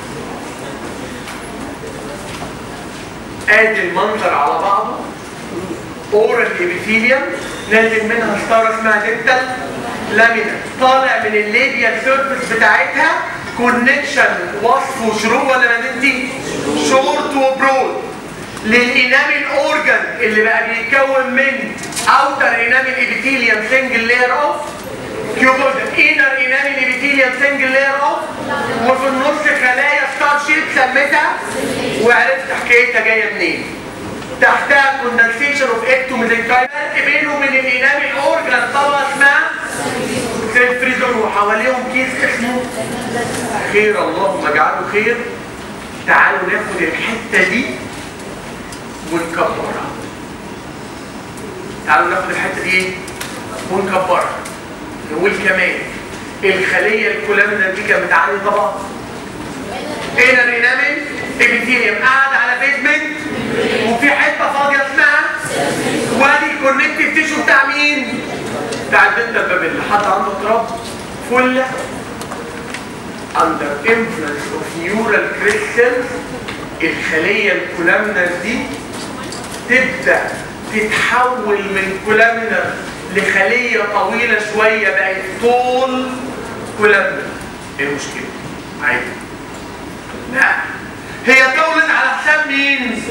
ادي المنظر على بعضه اورال ابيثيليوم نازل منها ستاره اسمها دينتال لامينا طالع من الليبيال سيرفيس بتاعتها كونكشن وصف وشروق ولا مدينتي شورت وبرود للانامل اورجان اللي بقى بيتكون من اوتر انامل ابيثيليوم سنجل لاير اوف كيوبويد انر انامل ابيثيليوم سنجل لاير اوف وفي النص خلايا ستار شيب سميتها وعرفت حكايتها جايه منين تحتها كوندنسيشن اوف اكتوميزنكايم فرق بينه وبين الانامل اورجان طبقه اسمها سيلفريزون وحواليهم كيس اسمه خير اللهم اجعله خير تعالوا ناخد الحته دي ونكبرها تعالوا ناخد الحته دي ايه ونكبرها نقول كمان الخليه الكولامنا دي كانت بتعاني طبعا هنا الانامل ابيثيليوم قاعد على بيزمنت وفي حته فاضيه اسمها وادي الكونكتيف تيشو بتاع مين؟ بتاع الدنتا بابيلا حد عنده اضطراب فله under influence of neural crystals الخلية الكولامنر دي تبدأ تتحول من كولامنر لخلية طويلة شوية بقت طول كولامنر ايه المشكلة؟ عادي لا هي طولت على حساب مين؟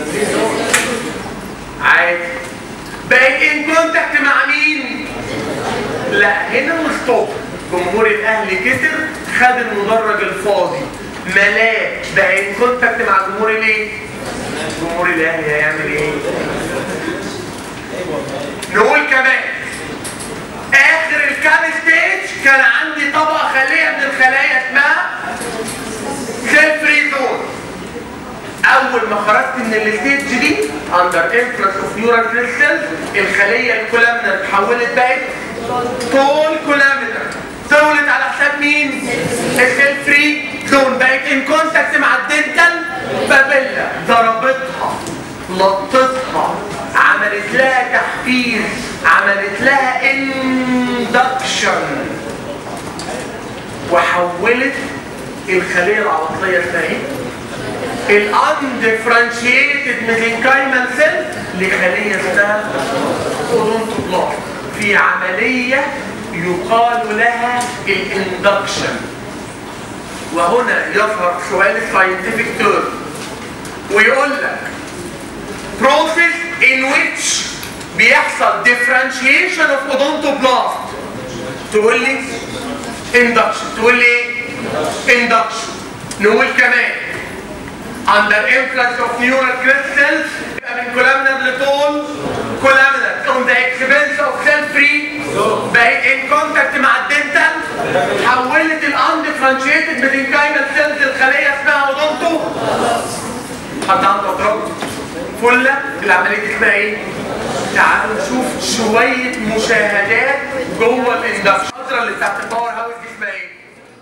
عادي بقت ان كونتاكت مع مين؟ لا هنا الستوب جمهور الاهلي كتر خد المدرج الفاضي ملاه بقى ان كونتاكت مع جمهور الايه؟ جمهور الاهلي هيعمل ايه؟ نقول كمان اخر الكام ستيج كان عندي طبقه خليه من الخلايا اسمها سيل زون اول ما خرجت من الستيج دي اندر انفلس اوف نيورال كريستالز الخليه الكولامنر اتحولت بقت طول كولامنر طولت على حساب مين؟ السيل فري زون بقت ان كونتاكت مع الدنتال بابيلا ضربتها لطتها عملت لها تحفيز عملت لها اندكشن وحولت الخليه العضليه اسمها ايه؟ الاندفرنشيتد ميزنكايمال سيل لخليه اسمها اودونتوبلاست في عمليه يقال لها الاندكشن وهنا يظهر سؤال الساينتفك تيرم ويقول لك process in which بيحصل differentiation of odontoblaст تقول لي induction تقول لي ايه؟ induction نقول كمان under influx of neural crystals يبقى من columnar لطول columnar on the expense of cell free بقت in contact مع الدنتال حولت الاندفرنشيتد ميزنكايمال سيلز الخليه اسمها اودونتو حد عنده اضراب فله العمليه دي اسمها ايه؟ تعالوا نشوف شويه مشاهدات جوه الاندكشن الفتره اللي بتاعت الباور هاوس دي اسمها ايه؟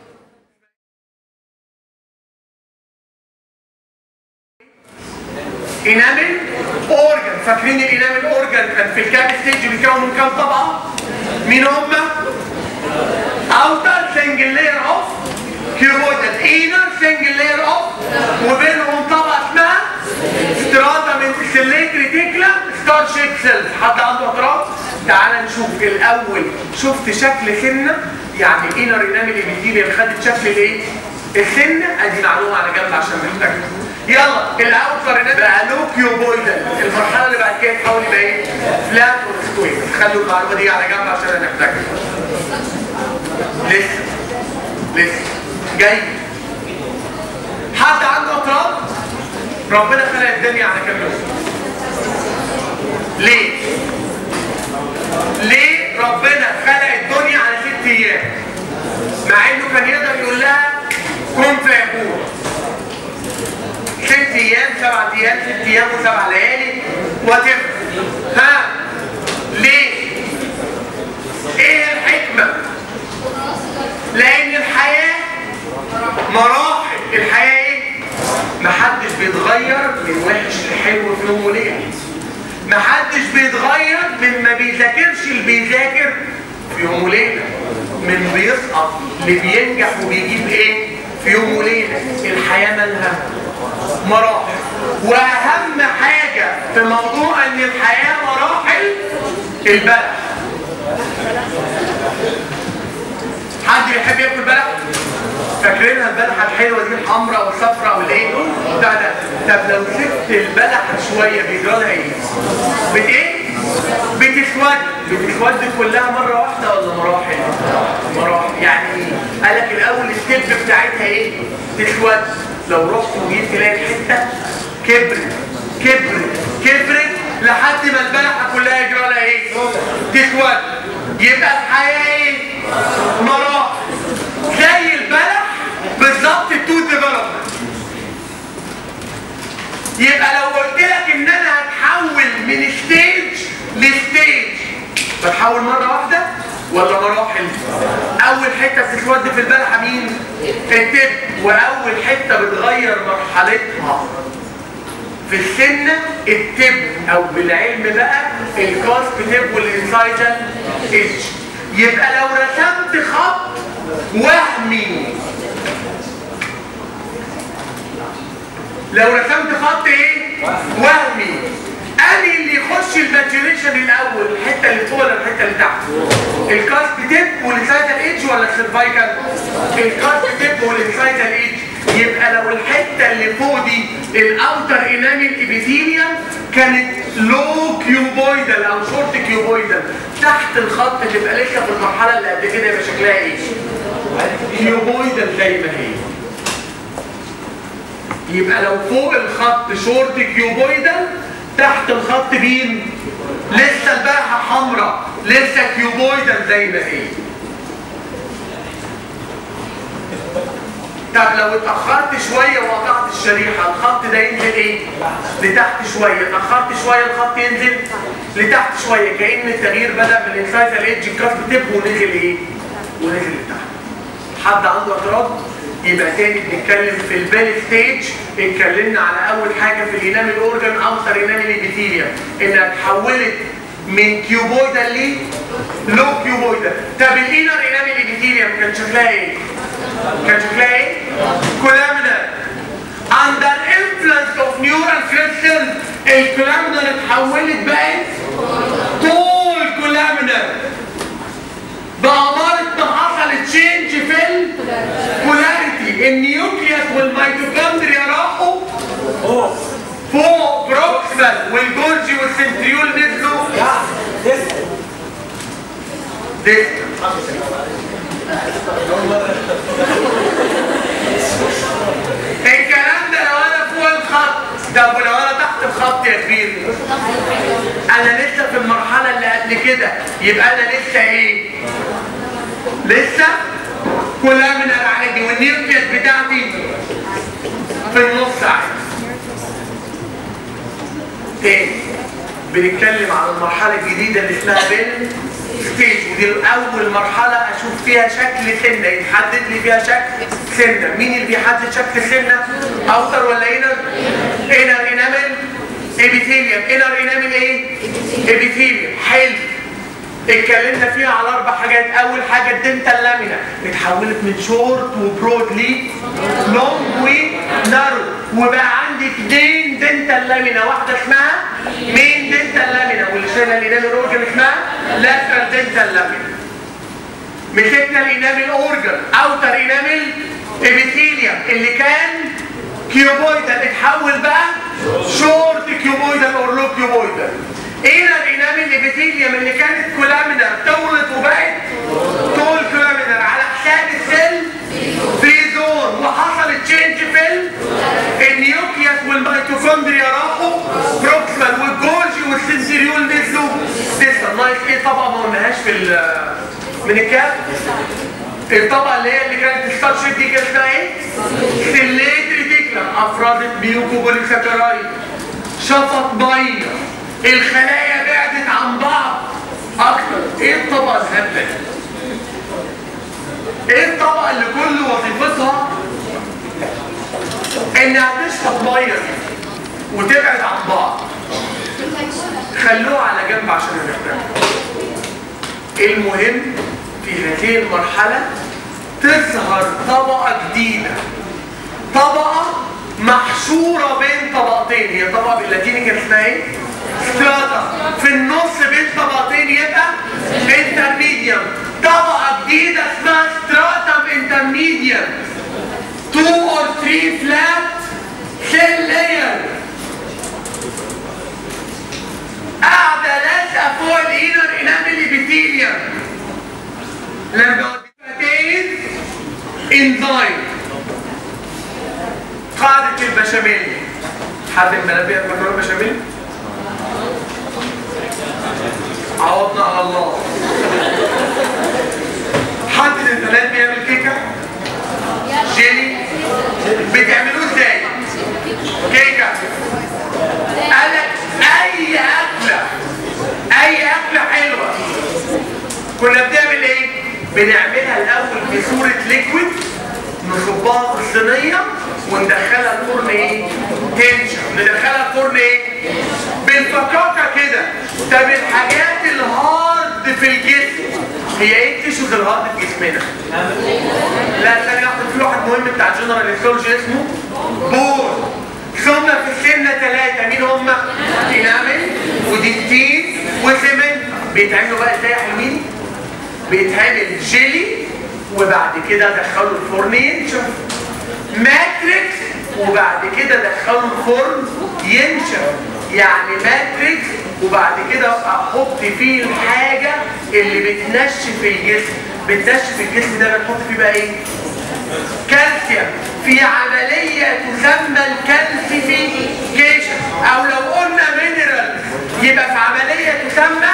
انامل اورجن فاكرين الانامل اورجن كان في الكام ستيج بيتكون من كام طبقه؟ مين هم؟ اوتر سنجل لاير اوف كيوبويدال انر سنجل لاير اوف وبينهم طبقه اسمها ستراتا من سليت ريتيكلا ستار شيب سيلز حد عنده اعتراض؟ تعال نشوف الاول شفت شكل سنه يعني انر انامل ابيثيليوم خدت شكل الايه؟ السنه ادي معلومه على جنب عشان محتاجها يلا الاوتر انامل بقى لوكيوبويدال المرحله اللي بعد كده تحول يبقى ايه؟ فلات وسكوير خلوا المعلومه دي على جنب عشان هنحتاجها لسه لسه جاي حد عنده اعتراض؟ ربنا خلق الدنيا على كام يوم؟ ليه؟ ليه ربنا خلق الدنيا على ست ايام؟ مع انه كان يقدر يقول لها كن فيكون ست ايام سبع ايام ست ايام وسبع ليالي وات ها ليه؟ ايه الحكمه؟ لان الحياه مراحل الحياه ايه؟ محدش بيتغير من وحش لحلو في يوم وليله محدش بيتغير من ما بيذاكرش اللي بيذاكر في يوم وليله من بيسقط اللي بينجح وبيجيب ايه في يوم وليله الحياه مالها مراحل واهم حاجه في موضوع ان الحياه مراحل البلح حد بيحب ياكل بلح فاكرينها البلحه الحلوه دي الحمراء والصفراء والايه بتاع ده طب لو سبت البلحه شويه بيجرى لها ايه بت ايه بتسود بتسود كلها مره واحده ولا مراحل مراحل يعني ايه قال لك الاول الستيب بتاعتها ايه تسود لو رحت وجيت تلاقي الحته كبرت كبرت كبرت لحد ما البلحه كلها يجرى لها ايه تسود يبقى الحياه ايه مراحل زي البلح بالظبط التو ديفلوبمنت يبقى لو قلت لك ان انا هتحول من ستيج لستيج بتحول مره واحده ولا مراحل اول حته بتتود في البلحه مين التب واول حته بتغير مرحلتها في السنه التب او بالعلم بقى الكاسب تب والانسايدال اتش يبقى لو رسمت خط وهمي لو رسمت خط ايه وهمي اني اللي يخش الماتيوريشن الاول الحته اللي فوق ولا الحته اللي تحت الكاسب تيب والانسايدال ايدج ولا السيرفايكال الكاسب تيب والانسايدال ايدج يبقى لو الحته اللي فوق دي الاوتر انامل ابيثيليوم كانت لو كيوبويدال او شورت كيوبويدال تحت الخط تبقى لسه في المرحله اللي قبل كده يبقى شكلها ايه كيوبويدال زي ما هي يبقى لو فوق الخط شورت كيوبويدال تحت الخط مين لسه البارحه حمراء لسه كيوبويدال زي ما هي طب لو اتأخرت شوية وقطعت الشريحة الخط ده ينزل ايه؟ لتحت شوية، اتأخرت شوية الخط ينزل لتحت شوية، كأن التغيير بدأ من الانسايزال ايدج الكاسب تيب ونزل ايه؟ ونزل لتحت. حد عنده اعتراض؟ يبقى تاني بنتكلم في البال ستيج اتكلمنا على اول حاجه في الانامل اورجان اوتر انامل ابيثيليوم انها اتحولت من كيوبويدال ليه؟ لو كيوبويدال طب الانر انامل ابيثيليوم كان شكلها ايه؟ كان شكلها ايه؟ كولامنر under influence of neural crystals الكولامنر اتحولت بقت طول كولامنر بأمارة ما حصل تشينج في البولاريتي النيوكليوس والميتوكوندريا راحوا فوق بروكسال والجولجي والسنتريول نزلوا ديستال الكلام ده لو انا فوق الخط طب ولو انا تحت الخط يا كبير انا لسه في المرحله اللي قبل كده يبقى انا لسه ايه لسه كلها من العادي والنيوكليس بتاعتي في النص عادي تاني بنتكلم عن المرحله الجديده اللي اسمها بين ستيج ودي اول مرحله اشوف فيها شكل سنه يتحدد لي فيها شكل سنه مين اللي بيحدد شكل سنه اوتر ولا انر انر انامل ابيثيليوم انر انامل ايه ابيثيليوم حلو اتكلمنا فيها على اربع حاجات اول حاجه الدنتال لامينا اتحولت من شورت وبرود لي لونج ونارو وبقى عندي اثنين دنتال لامينا واحده اسمها مين دنتال لامينا واللي شايله الانامل اورجن اسمها لاترال دنتال لامينا مسكنا الانامل اورجن اوتر انامل ابيثيليوم اللي كان كيوبويدال اتحول بقى شورت كيوبويدال اور لو كيوبويدال ايه الانامل الابيثيليوم اللي كانت كولامينر طولت وبقت طول كولامينر على حساب السيل في زون وحصل تشينج في النيوكليوس والميتوكوندريا راحوا بروكسمال والجولجي والسنسيريول نزلوا لسه نايس ايه طبقه ما قلناهاش في ال- من الكاب الطبقه اللي هي اللي كانت الستار شيب دي كانت اسمها ايه؟ سليت ريتيكولم بكتيريا افرزت ميوكوبوليساكرايد شفط ميه الخلايا بعدت عن بعض اكتر ايه الطبقه الهبله دي؟ ايه الطبقه اللي كل وظيفتها انها تشفط ميه وتبعد عن بعض خلوها على جنب عشان نحتاج المهم في هذه المرحلة تظهر طبقة جديدة طبقة محشورة بين طبقتين هي طبقة باللاتيني كان اسمها ايه؟ ستراتا في النص بين طبقتين يبقى انترميديوم طبقة جديدة اسمها ستراتم انترميديوم 2 or 3 flat cell layer قاعدة لازقة فوق الانر انامل ابيثيليوم لما بتين انزايم قاعدة البشاميل حد من المنابيع المكرونة بشاميل؟ عوضنا على الله حد من البنات بيعمل كيكة؟ جيلي بتعملوه ازاي؟ كيكة قالك اي اكلة اي اكلة حلوة كنا بنعمل ايه؟ بنعملها الاول في صورة ليكويد نصبها في الصينية وندخلها الفرن ايه؟ تنشف ندخلها الفرن ايه؟ بالفكاكة كده طب الحاجات الهارد في الجسم هي ايه التيشوز الهارد في جسمنا؟ لا ثانية واحدة في واحد مهم بتاع جنرال هيستولوجي اسمه بور ثم في السنة ثلاثة مين هم؟ انامل ودينتين وسمنت بيتعملوا بقى ازاي يا حلوين؟ بيتعمل جيلي وبعد كده دخلوا الفرن ينشف ماتريكس وبعد كده دخلوا الفرن ينشف يعني ماتريكس وبعد كده احط فيه الحاجة اللي بتنشف الجسم بتنشف الجسم ده بنحط فيه بقى ايه؟ كالسيوم في عملية تسمى الكالسيفيكيشن او لو قلنا مينرال يبقى في عملية تسمى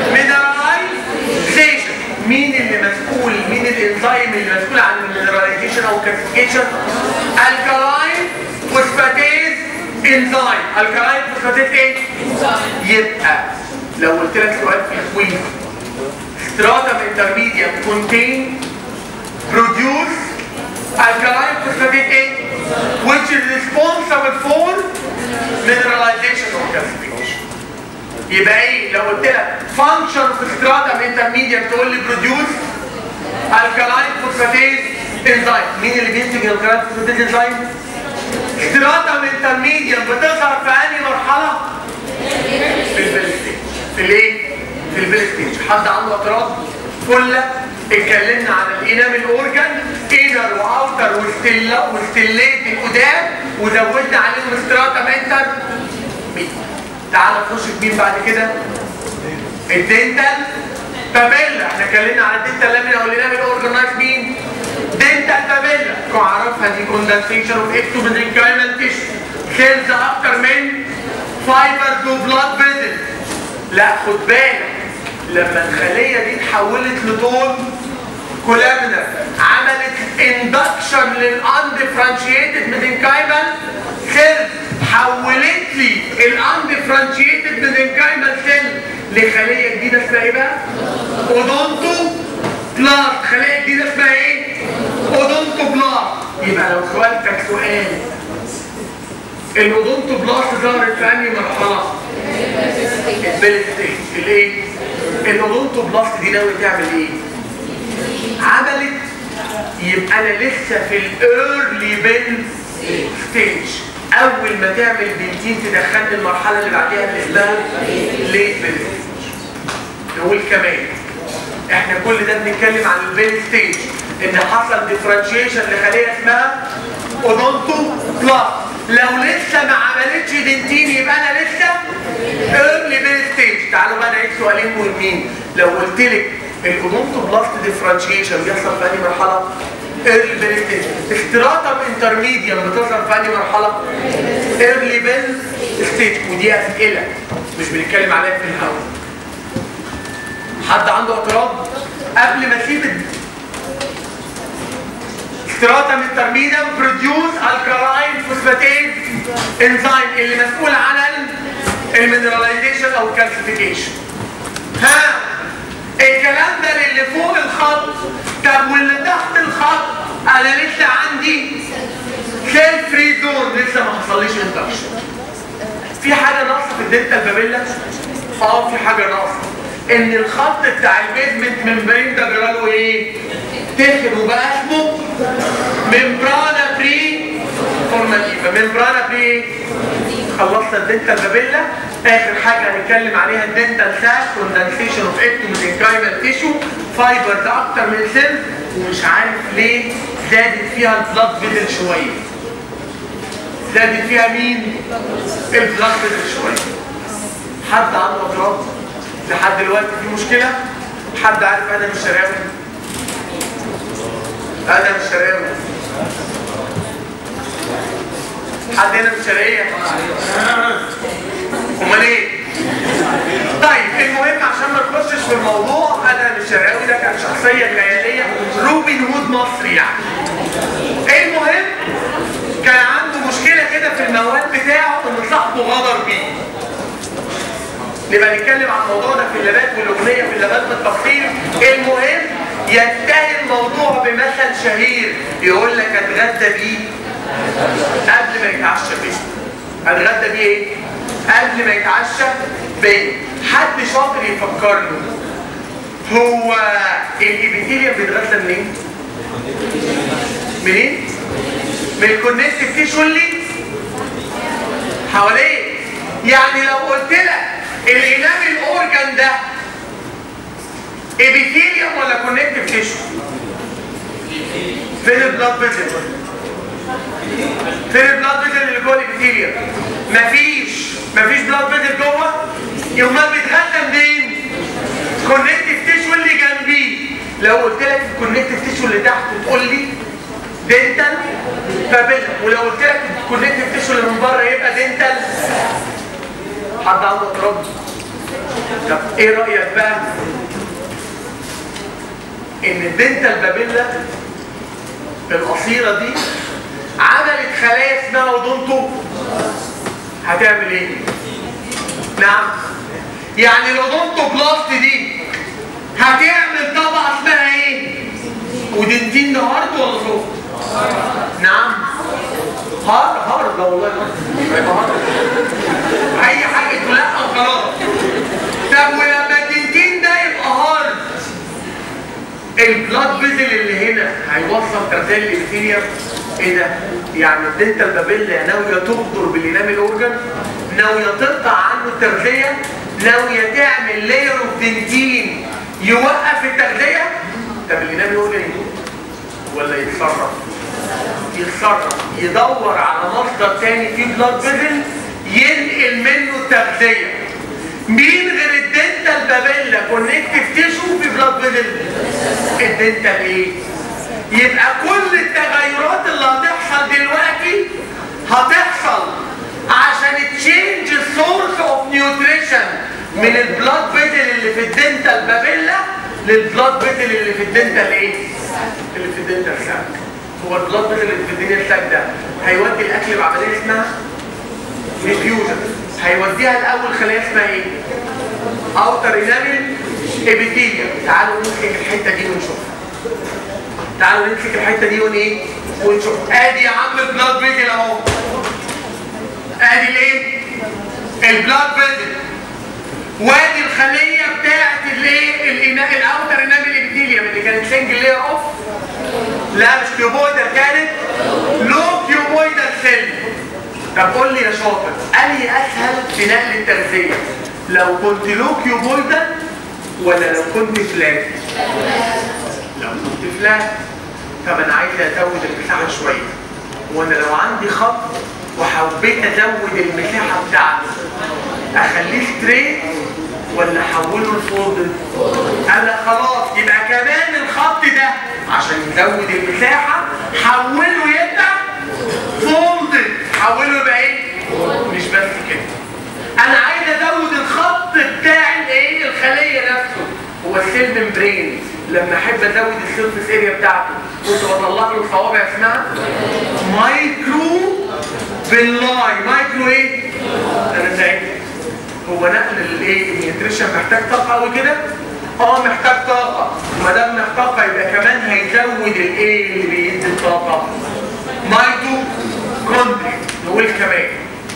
مينرالايزيشن مين اللي مسؤول مين الانزيم اللي مسؤول عن المينراليزيشن او الكالسيفيكيشن الكالاين فوسفاتيز انزيم الكالاين فوسفاتيز ايه يبقى لو قلت لك سؤال في الكويز ستراتم انترميديم كونتين produce alkaline phosphatate A, which is responsible for mineralization or calcification. يبقى ايه لو قلت لك function في stratum intermediate تقول لي produce alkaline phosphatase enzyme مين اللي بينتج الالكالاين phosphatase enzyme؟ stratum intermediate بتظهر في انهي مرحله؟ في البيل ستيج في الايه؟ في البيل ستيج حد عنده اعتراض؟ كله اتكلمنا عن الانامل اورجان انر واوتر وستيلا وستيليت القدام وزودنا عليهم ستراتم انتر مين تعال نخش في مين بعد كده الدنتال بابيلا احنا اتكلمنا عن الدنتال لامينا والانامل اورجانايز مين دنتال بابيلا تعرفها دي كوندنسيشن اوف اكتوبيزنكايمال تيشو سيلز اكتر من فايبرز وبلاد فيزل لا خد بالك لما الخلية دي اتحولت لطول كولامنا عملت اندكشن للاندفرنشيتد ميزنكايمال سيل حولت لي الاندفرنشيتد ميزنكايمال سيل لخلية جديدة اسمها ايه بقى؟ اودونتو بلاست خلية جديدة اسمها ايه؟ اودونتو بلاست يبقى لو سألتك سؤال الاودونتو بلاست ظهرت في انهي مرحلة؟ البيل ستيج الايه؟ الاودونتو بلاست دي ناوي تعمل ايه؟ عملت يبقى انا لسه في الايرلي بيل ستيج اول ما تعمل بنتين تدخلني المرحله اللي بعديها اللي اسمها ليت بيل نقول كمان احنا كل ده بنتكلم عن البيل ستيج ان حصل ديفرنشيشن لخليه اسمها اودونتو بلاست لو لسه ما عملتش دنتين يبقى انا لسه ايرلي بيل ستيج تعالوا بقى نعيد سؤالين مهمين لو قلت لك الاودونتو بلاست ديفرنشيشن بيحصل في انهي مرحله؟ ايرلي بيل ستيج استراتم انترميديم بتظهر في انهي مرحله؟ ايرلي بيل ستيج ودي اسئله مش بنتكلم عليها في الهواء حد عنده اعتراض؟ قبل ما اسيب ستراتم الترميدم بروديوس الكالاين فوسفاتيز انزيم اللي مسؤول عن المينراليزيشن او الكالسيفيكيشن ها الكلام ده اللي فوق الخط طب واللي تحت الخط انا لسه عندي سيل فري زون لسه ما حصليش اندكشن في حاجه ناقصه في الدلتا البابيلا اه في حاجه ناقصه ان الخط بتاع البيزمنت ممبرين ده جراله ايه تخن وبقى اسمه ممبرانا بري فورماتيفا ممبرانا بري ايه خلصنا الدنتال البابيلا اخر حاجه هنتكلم عليها الدنتال ساك كوندنسيشن اوف اكتوميزنكايمال تيشو فايبرز اكتر من سيل ومش عارف ليه زادت فيها البلاد فيزل شويه زادت فيها مين؟ البلاد فيزل شويه حد عنده اضراب لحد دلوقتي في مشكله حد عارف ادم الشراوي ادم الشراوي حد هنا مش شرقية امال ايه طيب المهم عشان ما نخشش في الموضوع انا مش شرقاوي ده كان شخصيه خياليه روبن هود مصري يعني المهم كان عنده مشكله كده في الموال بتاعه ان صاحبه غدر بيه نبقى نتكلم عن الموضوع ده في اللابات والاغنيه في اللابات بالتفصيل المهم ينتهي الموضوع بمثل شهير يقول لك اتغدى بيه قبل ما يتعشى بيه اتغدى بيه ايه؟ قبل ما يتعشى بيه حد شاطر يفكرني هو الابيثيليوم بيتغذى منين؟ منين؟ من الكونكتيف تيشو اللي حواليه يعني لو قلت لك الانام الاورجان ده ابيثيليوم ولا كونكتيف تيشو؟ فين البلاد فيزل؟ فين البلاد فيزل اللي جوه الابيثيليوم؟ مفيش مفيش بلاد فيزل جوه يبقى بيتغذى منين؟ كونكتيف تيشو اللي جنبيه لو قلت لك الكونكتيف تيشو اللي تحت تقول لي دنتال فابيلا ولو قلت لك الكونكتيف تيشو اللي من بره يبقى دنتال حد عنده اضطراب طب ايه رايك بقى ان الدنتال بابيلا القصيره دي عملت خلايا اسمها اودونتو هتعمل ايه نعم يعني الاودونتو بلاست دي هتعمل طبقه اسمها ايه ودنتين ده هارد ولا سوفت نعم هارد هارد لا والله هارد هيبقى هارد اي حاجه تقول لا خلاص طب ولما الدنتين ده يبقى هارد البلاد فيزل اللي هنا هيوصل ترتيل الابيثيليوم ايه ده؟ يعني الدنتال بابيلا ناويه تغدر بالانام الاورجن ناويه تقطع عنه التغذيه ناويه تعمل لاير اوف دنتين يوقف التغذيه طب الانام الاورجن يموت ولا يتصرف؟ يتصرف يدور على مصدر تاني فيه بلاد فيزل ينقل منه التغذيه مين غير الدنتال بابيلا كونكتيف تيشو في بلاد فيزل الدنتال ايه يبقى كل التغيرات اللي هتحصل دلوقتي هتحصل عشان تشينج السورس اوف نيوتريشن من البلاد فيزل اللي في الدنتال بابيلا للبلاد فيزل اللي في الدنتال ايه اللي في الدنتال ساك هو البلاد فيزل اللي في الدنتال ساك ده هيودي الاكل بعمليه اسمها ديفيوجن هيوديها الاول خلايا اسمها ايه اوتر انامل ابيثيليوم تعالوا نمسك الحته دي ونشوفها تعالوا نمسك الحته دي ون ايه ونشوف ادي يا عم البلاد فيزل اهو ادي الايه البلاد فيزل وادي الخليه بتاعت الايه الإنا- الاوتر انامل ابيثيليوم اللي كانت سنجل لير اوف لا مش كيوبويدال كانت لو كيوبويدال سيل طب قول لي يا شاطر انهي اسهل في نقل التغذيه لو كنت لو كيوبويدال ولا لو كنت فلات لو كنت فلات طب انا عايز ازود المساحه شويه وانا لو عندي خط وحبيت ازود المساحه بتاعته اخليه ستريت ولا احوله لفولد انا خلاص يبقى كمان الخط ده عشان يزود المساحه حوله يبقى فولد حوله يبقى ايه مش بس كده انا عايز ازود الخط بتاع الايه الخليه نفسه هو السيل ممبرين لما احب ازود السيرفيس اريا بتاعته كنت بطلع له صوابع اسمها مايكرو باللاي مايكرو ايه؟ انا سعيد هو نقل الايه النيوتريشن محتاج طاقه قوي كده اه محتاج طاقه ما دام محتاج طاقه يبقى كمان هيزود الايه اللي بيدي الطاقه مايتو كوندري نقول كمان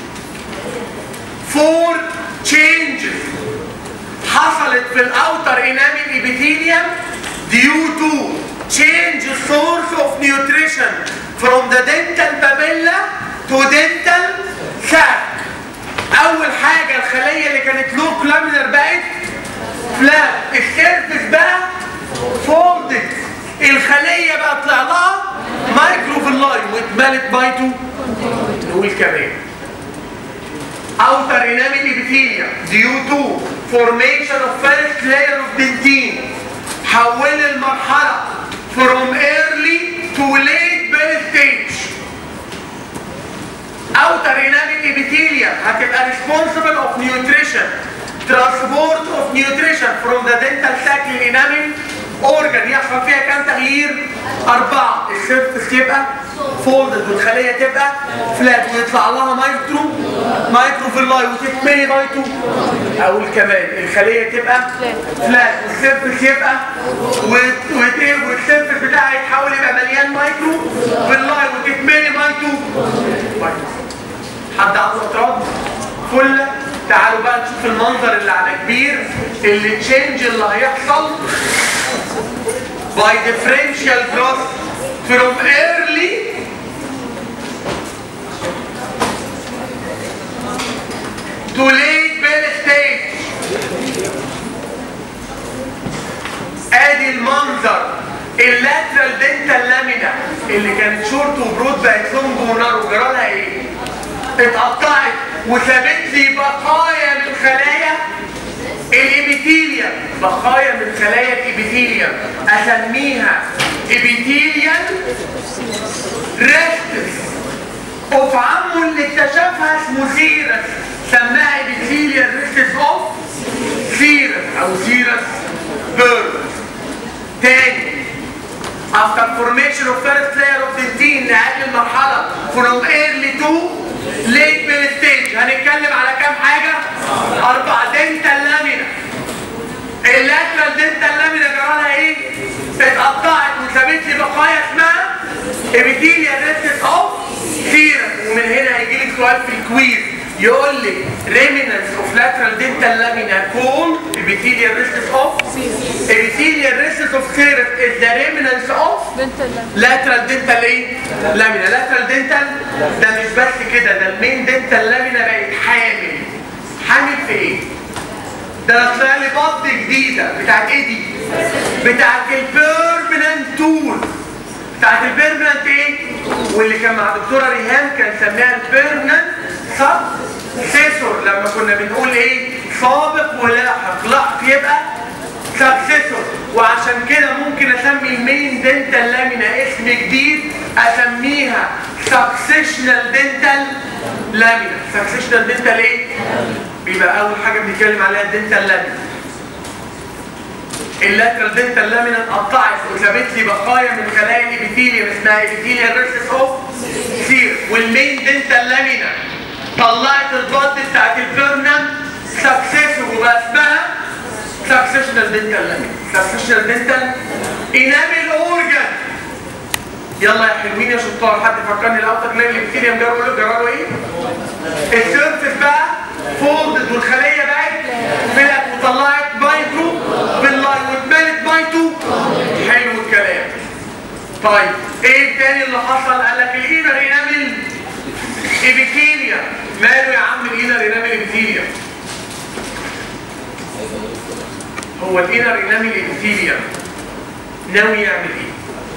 فور تشينجز حصلت في الاوتر انامل ابيثيليوم due to change source of nutrition from the dental papilla to dental sac اول حاجه الخليه اللي كانت لوك لامينر بقت فلات السيرفس بقى فولدد الخليه بقى طلع لها مايكرو في اللاين واتملت بايتو نقول كمان outer enamel epithelium due to formation of first layer of dentine حول المرحله from early to late birth stage outer enamel epithelium هتبقى responsible of nutrition transport of nutrition from the dental sac للانامل organ يحصل فيها كام تغيير؟ أربعة السيرفس يبقى فولدد والخلية تبقى فلات ويطلع لها مايكرو مايكرو في اللاي وتتملي مايتو أقول كمان الخلية تبقى فلات والسيرفس يبقى وت- وت- والسيرفس بتاعها يتحول يبقى مليان مايكرو في اللاي وتتملي مايتو مايتو حد عنده اعتراض؟ فل تعالوا بقى نشوف المنظر اللي على كبير اللي تشينج اللي هيحصل by differential growth from early to late birth stage ادي المنظر اللاترال دنتال لامينا اللي كانت شورت وبرود بقت لونج ونار وجرالها ايه؟ اتقطعت وسابت لي بقايا من خلايا الابيثيليوم بقايا من خلايا الابيثيليوم اسميها ابيثيليوم ريستس اوف عمه اللي اكتشفها اسمه سيرس سماها ابيثيليوم ريستس اوف سيرس او سيرس بيرد تاني after formation of first layer of dentine نقل المرحلة from early to late middle stage هنتكلم على كام حاجة؟ أربعة dental lamina اللاترال dental lamina جرالها إيه؟ اتقطعت وسابت لي بقايا اسمها epithelial restus of serous ومن هنا هيجي لك سؤال في الكويز يقول لك remnants of lateral dental lamina called epithelial restus of epithelial restus of serous is the remnants of لاترال دنتال ايه؟ لامينا لاترال دنتال ده مش بس كده ده المين دنتال لامينا بقت حامل حامل في ايه؟ ده انا طلع لي بط جديده بتاعت ايه دي؟ بتاعت البيرمننت تول بتاعت البيرمننت ايه؟ واللي كان مع دكتوره ريهام كان سميها البيرمننت سب سيسور لما كنا بنقول ايه؟ سابق ولاحق لاحق يبقى سكسيسور وعشان كده ممكن اسمي المين دنتال لامينا اسم جديد اسميها سكسيشنال دنتال لامينا سكسيشنال دنتال ايه؟ بيبقى اول حاجه بنتكلم عليها الدنتال لامينا اللاترال دنتال لامينا اتقطعت وسابت لي بقايا من خلايا الابيثيليوم اسمها ابيثيليال ريسس اوف سير والمين دنتال لامينا طلعت البط بتاعت البيرنم سكسيسور وبقى اسمها سكسيشنال دنتال لامين سكسيشنال دنتال انامل اورجان يلا يا حلوين يا شطار حد فكرني الاوتر لاين الابيثيليوم جرى له جرى له ايه؟ السيرفس بقى فولدد والخليه بقت فلت وطلعت مايتو باللاين واتملت مايتو حلو الكلام طيب ايه التاني اللي حصل؟ قال لك الانر انامل ابيثيليوم ماله يا عم الانر انامل ابيثيليوم هو الانر انامل ابيثيليوم ناوي يعمل ايه؟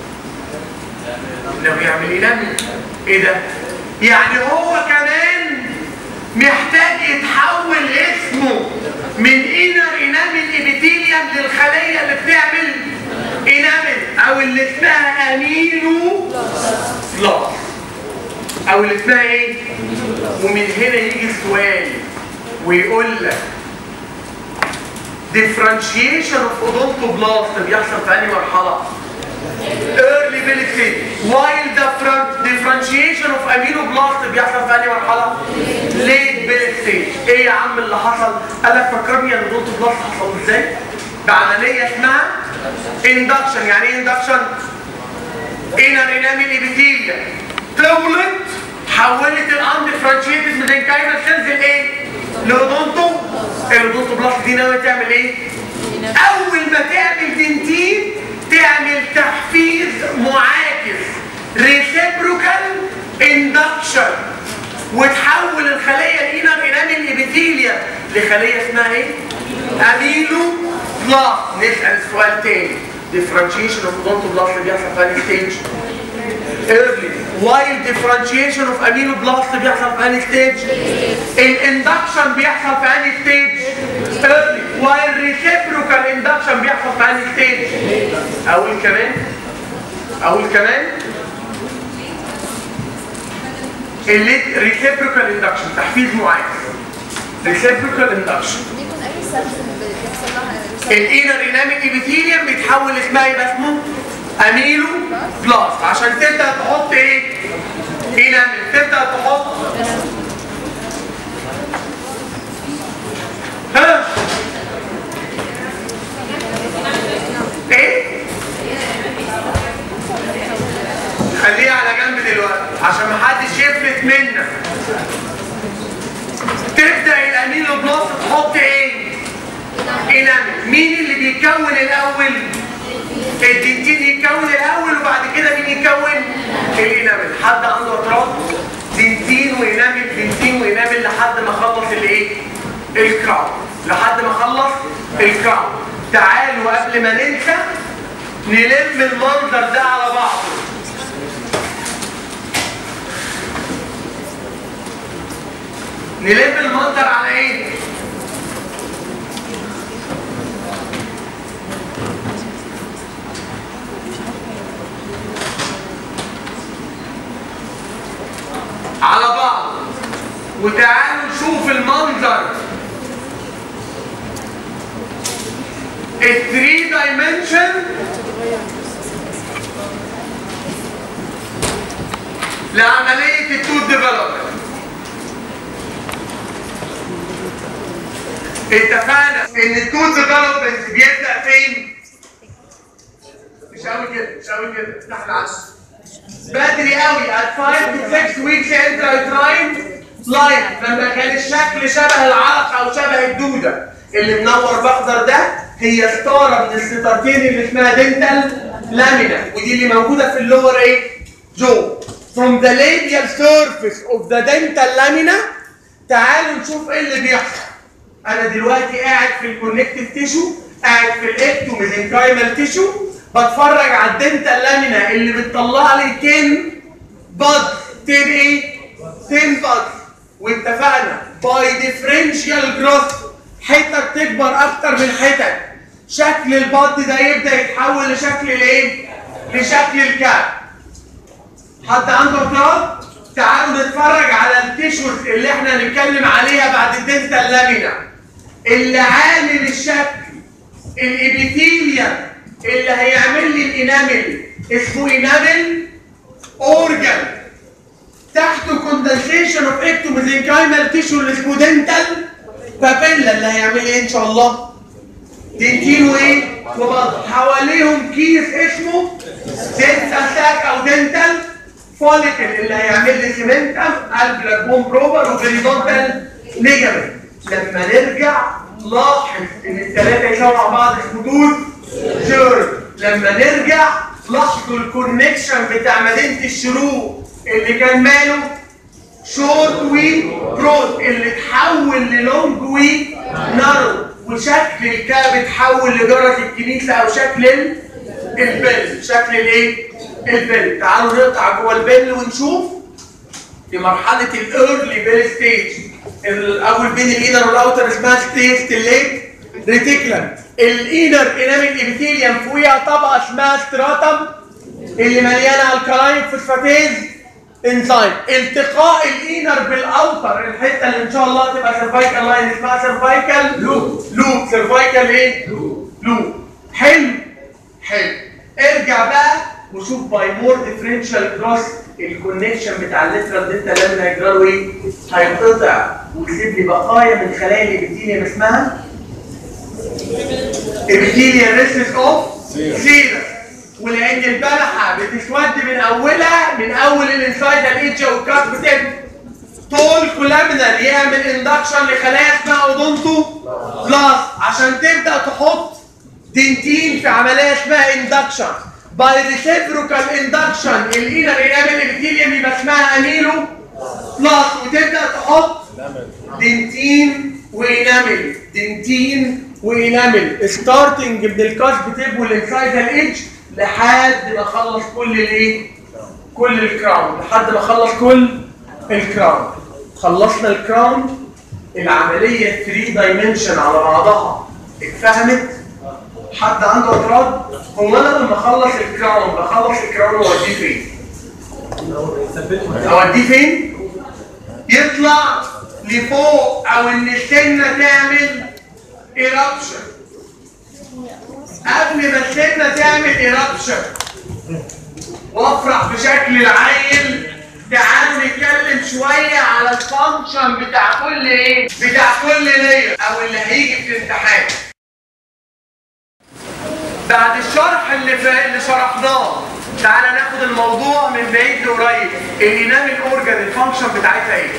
ناوي يعمل انامل ايه ده؟ يعني هو كمان محتاج يتحول اسمه من انر انامل ابيثيليوم للخليه اللي بتعمل انامل او اللي اسمها امينو بلاس او اللي اسمها ايه؟ ومن هنا يجي السؤال ويقول لك differentiation of odontoblasts بيحصل في انهي مرحله؟ early billet stage while the front differentiation of aminoblast بيحصل في انهي مرحله؟ late billet stage ايه يا عم اللي حصل؟ قال لك فكرني ان الاودونتوبلاست حصل ازاي؟ بعمليه اسمها induction يعني ايه induction؟ inner enamel epithelium طولت حولت الاندفرنشيتد من الكايمال سيلز لايه؟ لاودونتو الاودونتو بلاست دي ناويه تعمل ايه؟ اول ما تعمل دنتين تعمل تحفيز معاكس ريسيبروكال اندكشن وتحول الخليه الانر انامل ابيثيليا لخليه اسمها ايه؟ اميلو بلاست نسال سؤال تاني differentiation of odontoblasts اللي بيحصل في انهي ستيج؟ early while differentiation of aminoblast بيحصل في انهي ستيج؟ الاندكشن بيحصل في انهي ستيج؟ early while reciprocal induction بيحصل في انهي ستيج؟ اقول كمان اقول كمان اللي reciprocal induction تحفيز معاكس reciprocal induction يكون اي سيلز بيحصل لها الانر اناميك ابيثيليوم بيتحول اسمها يبقى اسمه اميلو بلاست عشان تبدا تحط ايه؟ اناميك تبدا تحط ها ايه؟ خليها على جنب دلوقتي عشان محدش يفلت منك تبدا الاميلو بلاست تحط ايه؟ انامل مين اللي بيكون الاول الدنتين يكون الاول وبعد كده مين يكون الانامل حد عنده اعتراض دنتين وانامل دنتين وانامل لحد ما خلص الايه الكراون لحد ما خلص الكراون تعالوا قبل ما ننسى نلم المنظر ده على بعضه نلم المنظر على ايه على بعض وتعالوا نشوف المنظر الثري دايمنشن لعملية التوت ديفلوبمنت اتفقنا ان التوت ديفلوبمنت بيبدأ فين؟ مش قوي كده مش قوي كده افتح العسل بدري قوي at 5 to 6 weeks intrauterine لاين لما كان الشكل شبه العلقه او شبه الدوده اللي منور باخضر ده هي ستاره من الستارتين اللي اسمها دنتال لامينا ودي اللي موجوده في اللور ايه؟ جو from the labial surface of the dental lamina تعالوا نشوف ايه اللي بيحصل انا دلوقتي قاعد في الكونكتيف تيشو قاعد في الاكتوميزنكايمال تيشو بتفرج على الدنتال لامينا اللي بتطلع لي 10 باد 10 ايه 10 باد واتفقنا باي ديفرنشال جروث حته بتكبر اكتر من حتت شكل الباد ده يبدا يتحول لشكل الايه لشكل الكاب حد عنده اعتراض تعالوا نتفرج على التيشوز اللي احنا هنتكلم عليها بعد الدنتال لامينا اللي عامل الشكل الابيثيليا اللي هيعمل لي الانامل اسمه انامل اورجان تحته كوندنسيشن اوف اكتوميزنكايمال تيشو اللي اسمه دنتال بابيلا اللي هيعمل ايه ان شاء الله دنتين وايه وبطن حواليهم كيس اسمه دنت اتاك او دنتال فوليكل اللي هيعمل لي سيمنتم البلاك بوم بروبر وبريدونتال ليجامنت لما نرجع لاحظ ان الثلاثه يساووا مع بعض اسمه توت جيرم لما نرجع لاحظوا الكونكشن بتاع مدينه الشروق اللي كان ماله شورت وي برود اللي اتحول للونج وي نارو وشكل الكاب اتحول لجرس الكنيسه او شكل ال- البل شكل الايه؟ البل تعالوا نقطع جوه البل ونشوف في مرحله الايرلي بيل ستيج الاول بين الانر والاوتر اسمها ستيج الليت ريتيكلم الانر اناميك ابيثيليوم فوقيها طبقه اسمها ستراتم اللي مليانه الكلاين فوسفاتيز انزيم التقاء الانر بالاوتر الحته اللي ان شاء الله تبقى سيرفايكال لاين اسمها سيرفايكال لوب لوب سيرفايكال ايه لوب لوب حلو حلو ارجع بقى وشوف باي مور ديفرنشال كروس الكونكشن بتاع الليترال دلتا لامنا هيجرى له ايه؟ هيتقطع ويسيب لي بقايا من خلايا الابيثيليوم اسمها ابيثيليوم ريسس اوف سيرس ولان البلحه بتسود من اولها من اول الانسايد الايدج والكاس بتبدا طول كولامينال يعمل اندكشن لخلايا اسمها اودونتو بلاس عشان تبدا تحط دنتين في عمليه اسمها اندكشن باي ريسيبروكال اندكشن الانر انامل ابيثيليوم يبقى اسمها اميلو بلاس وتبدا تحط دنتين وانامل دنتين وانامل ستارتنج من الكاسب تيب والانسايد الايدج لحد ما اخلص كل الايه؟ كل الكراون لحد ما اخلص كل الكراون خلصنا الكراون العمليه 3 دايمنشن على بعضها اتفهمت؟ حد عنده اعتراض؟ هو انا لما اخلص الكراون بخلص الكراون واوديه فين؟ اوديه فين؟ يطلع لفوق او ان السنه تعمل ايرابشن قبل ما السنه تعمل ايرابشن وافرح بشكل العيل تعالوا نتكلم شويه على الفانكشن بتاع كل ايه؟ بتاع كل لير او اللي هيجي في الامتحان. بعد الشرح اللي فا... اللي شرحناه تعالى ناخد الموضوع من بعيد لقريب الانامل اورجان الفانكشن بتاعتها ايه؟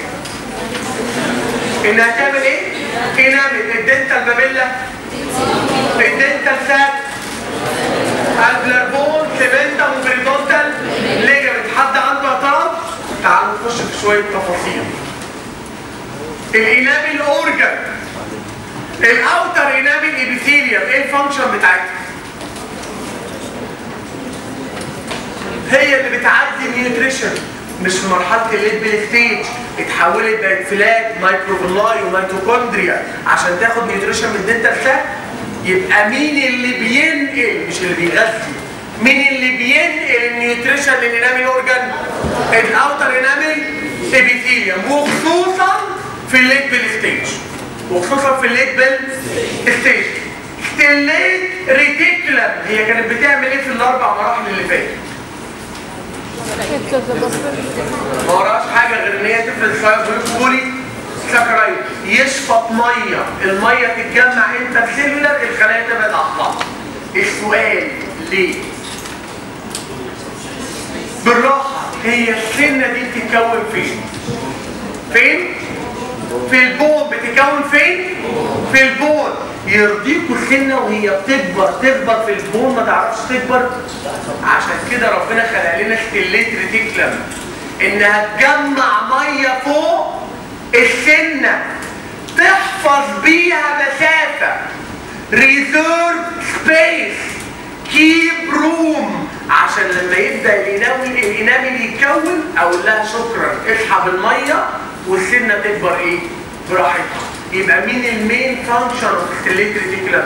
انها تعمل ايه؟ انامل الدنتال بابيلا الدنتال سات البلربون سيمنتم وبريدونتال ليجمنت حد عنده اعتراض؟ تعالوا نخش في شويه تفاصيل الانامل اورجان الاوتر انامل ابيثيليوم ايه الفانكشن بتاعتها؟ هي اللي بتعدي النيوتريشن مش في مرحله الليد ستيج اتحولت بقت فلات مايكروفلاي وميتوكوندريا عشان تاخد نيوتريشن من الدنتال سات يبقى مين اللي بينقل مش اللي بيغذي مين اللي بينقل النيوتريشن للانامي اورجان الاوتر انامي ابيثيليوم وخصوصا في الليد بيل ستيج وخصوصا في الليد بيل ستيج ستيليت ريتيكولم هي كانت بتعمل ايه في الاربع مراحل اللي فاتت ما وراش حاجه غير ان هي تفرز فايبرولي سكرايد يشفط ميه الميه تتجمع انت سيلولر الخلايا تبعد عن بعض السؤال ليه بالراحه هي السنه دي بتتكون فين فين في البون بتتكون فين في البون يرضيكوا السنه وهي بتكبر تكبر في البون ما تعرفش تكبر عشان كده ربنا خلق لنا ستيليت ريتيكلم انها تجمع ميه فوق السنه تحفظ بيها مسافه ريزيرف سبيس كيب روم عشان لما يبدا الانامل الانامل يتكون اقول لها شكرا اسحب الميه والسنه تكبر ايه؟ براحتها يبقى مين المين فانكشن اوف ستيليت ريتيكولم؟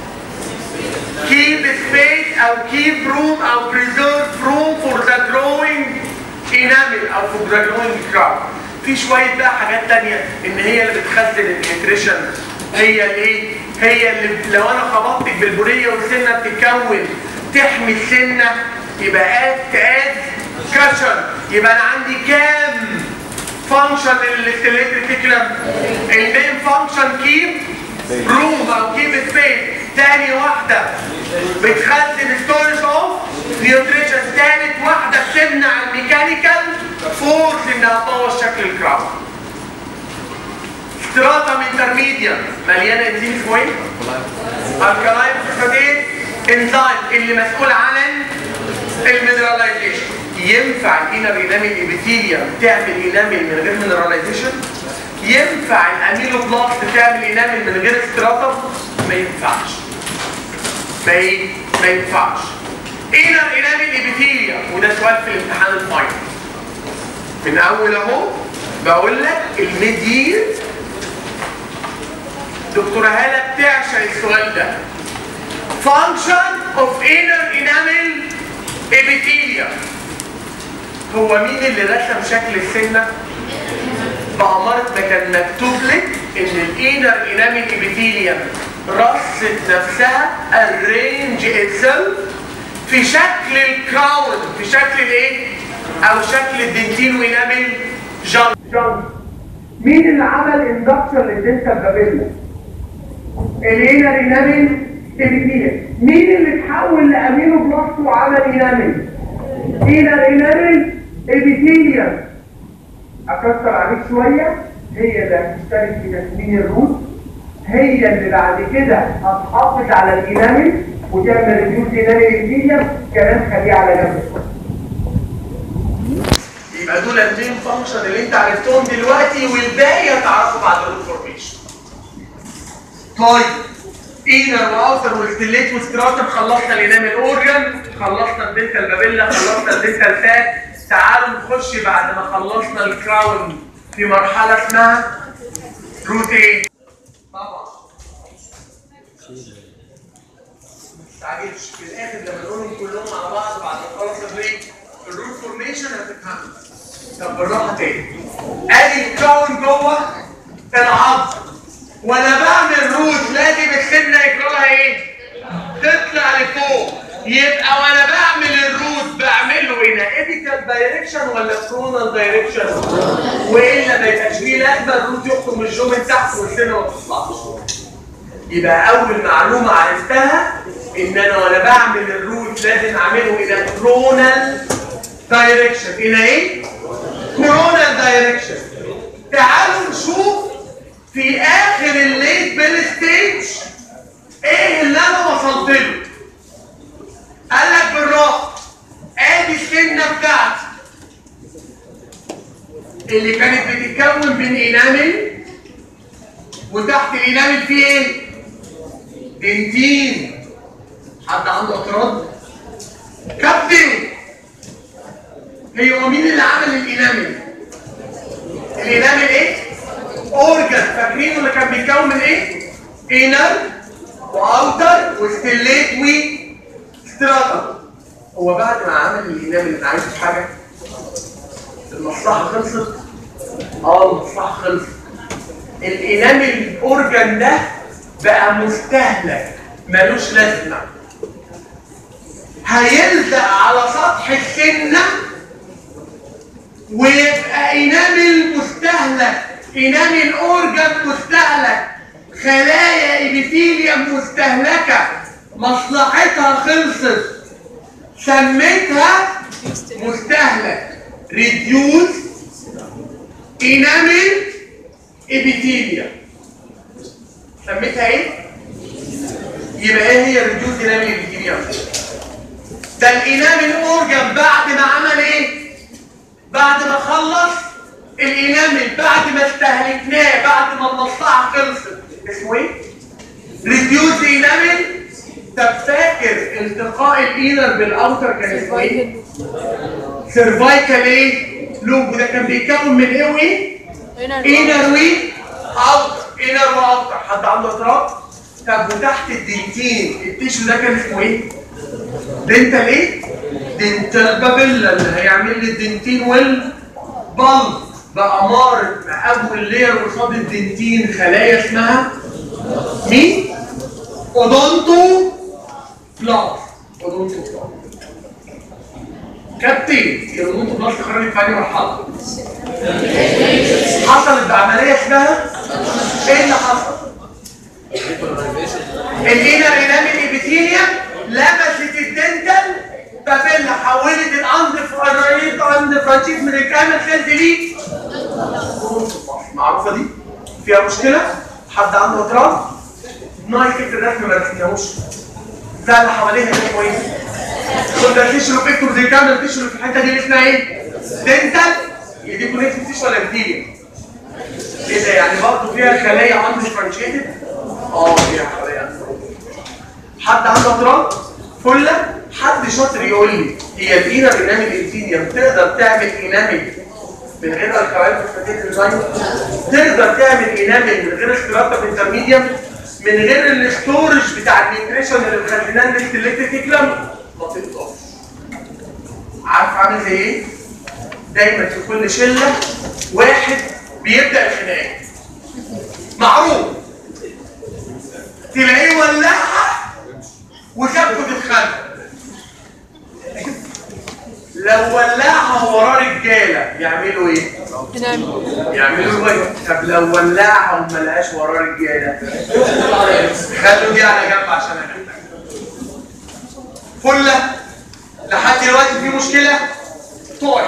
keep space او keep room او preserve room for the growing enamel او for the growing crown في شويه بقى حاجات تانية ان هي اللي بتخزن النيوتريشن هي اللي هي اللي لو انا خبطتك بالبنيه والسنه بتتكون تحمي السنه يبقى اد اد كشن يبقى انا عندي كام فانكشن للستيليت ريتيكولم المين فانكشن كيب روم او كيب سبيس تاني واحده بتخزن ستورج اوف نيوتريشن تالت واحده بتمنع الميكانيكال فورس انها تبوظ شكل الكراون ستراتم انترميديا مليانه انزيم شويه الكلاين فوسفاتيز انزيم اللي مسؤول عن المينراليزيشن ينفع الانر انامل ابيثيليوم تعمل انامل من غير مينراليزيشن ينفع الاميلو بلاست تعمل انامل من غير ستراتم ما ينفعش ما ي- ما ينفعش انر انامل ابيثيليوم وده سؤال في الامتحان الفاينل من اول اهو بقول لك الميدير دكتوره هاله بتعشق السؤال ده function of inner enamel epithelium هو مين اللي رسم شكل السنه بأمارة ما كان مكتوب لك ان الانر انامي ابيثيليوم رصت نفسها الرينج اتسلف في شكل الكراون في شكل الايه او شكل الدنتين وينامل جان جان مين اللي عمل اندكشن للدنتال بابيلا الانر انامل ابيثيليوم مين اللي اتحول لامينو بلاست وعمل انامل انر انامل ابيثيليوم اكتر عليك شوية هي اللي هتشترك في تكوين الروت هي اللي بعد كده هتحافظ على الانامل وتعمل ريديوس انامل انتيريا كلام خليه على جنب شوية. يبقى دول المين فانكشن اللي انت عرفتهم دلوقتي والباقي هتعرفوا بعد الانفورميشن طيب انر واوتر والستيليت وستراتم خلصنا الانامل اورجن خلصنا الدنتال بابيلا خلصنا الدنتال فات تعالوا نخش بعد ما خلصنا الكراون في مرحلة اسمها روتين طبعا تستعجلش في الاخر لما نقولهم كلهم مع بعض بعد ما نخلص الريت الروت فورميشن هتفهموا طب بالراحه تاني ادي الكراون جوه العظم وانا بعمل روت لازم السنه يجرى لها ايه؟ تطلع لفوق يبقى وانا بعمل الروت بعمله هنا ايبيكال دايركشن ولا فرونال دايركشن والا ما يبقاش ليه لازمه الروت يخرج من الجو من تحت والسنه ما تطلعش يبقى اول معلومه عرفتها ان انا وانا بعمل الروت لازم اعمله الى كرونال دايركشن الى ايه؟ كرونال دايركشن تعالوا نشوف في اخر الليت بيل ستيج ايه اللي انا وصلت له قال لك بالراحه ادي السنه بتاعتي اللي كانت بتتكون من انامل وتحت الانامل فيه ايه؟ دنتين حد عنده اعتراض؟ كابتن هي هو مين اللي عمل الانامل؟ الانامل ايه؟ اورجن فاكرينه اللي كان بيتكون من ايه؟ انر واوتر وستيليت وستراتا هو بعد ما عمل الانامل انا عايز حاجه المصلحه خلصت اه المصلحه خلصت الانامل اورجن ده بقى مستهلك ملوش لازمه هيلزق على سطح السنه ويبقى انامل مستهلك انامل اورجن مستهلك خلايا ايبيثيليوم مستهلكه مصلحتها خلصت سميتها مستهلك ريديوس انامل ابيثيليا سميتها ايه؟ يبقى ايه هي ريديوس انامل ابيثيليا؟ ده الانامل اورجن بعد ما عمل ايه؟ بعد ما خلص الانامل بعد ما استهلكناه بعد ما المصلحه خلصت اسمه ايه؟ ريديوس انامل طب فاكر التقاء الانر بالاوتر كان اسمه ايه؟ سيرفايكال ايه؟ لوب وده كان بيتكون من ايه وايه؟ انر وي اوتر انر واوتر حد عنده اعتراض؟ طب وتحت الدنتين التيشو ده كان اسمه ايه؟ دنتال ايه؟ دنتال بابيلا اللي هيعمل لي الدنتين والبلب بأمارة أول لير قصاد الدنتين خلايا اسمها مين؟ اودونتو بلاس اودونتو بلاس كابتن الاودونتو بلاس خرجت في أنهي مرحلة؟ حصلت بعملية اسمها ايه اللي حصل؟ الانر انامل ايبيثيليوم لمست الدنتال بابيلا حولت الاند فرانيت اند فرانشيت من الكامل سيلز ليه معروفه دي فيها مشكله حد عنده اعتراض نايس في الرسم ما رسمناهوش ده اللي حواليها ده كويس كل ده تيشرو فيكتور زي كامل تيشرو في الحته دي اللي اسمها ايه دنتال هي دي كونكتيف تيشو ولا بكتيريا ايه ده يعني برضه فيها خلايا اند فرانشيتد اه فيها خلايا حد عنده اعتراض فله حد شاطر يقول لي هي الانر انامل انتينيوم تقدر تعمل انامل من غير الكوارث الفتيه ديزاين تقدر تعمل انامل من غير استراتة انترميديم من غير الاستورج بتاع النيوتريشن اللي مخليناه الاستليتيك تكلم ما تقدرش عارف عامل زي ايه؟ دايما في كل شله واحد بيبدا الخناقه معروف تلاقيه ولعها وكبته بيتخانق لو ولعها وراه رجاله يعملوا ايه؟ يعملوا ايه؟ طب لو ولعها وما لقاش وراه رجاله خلوا دي على جنب عشان انا فله لحد دلوقتي في مشكله؟ طيب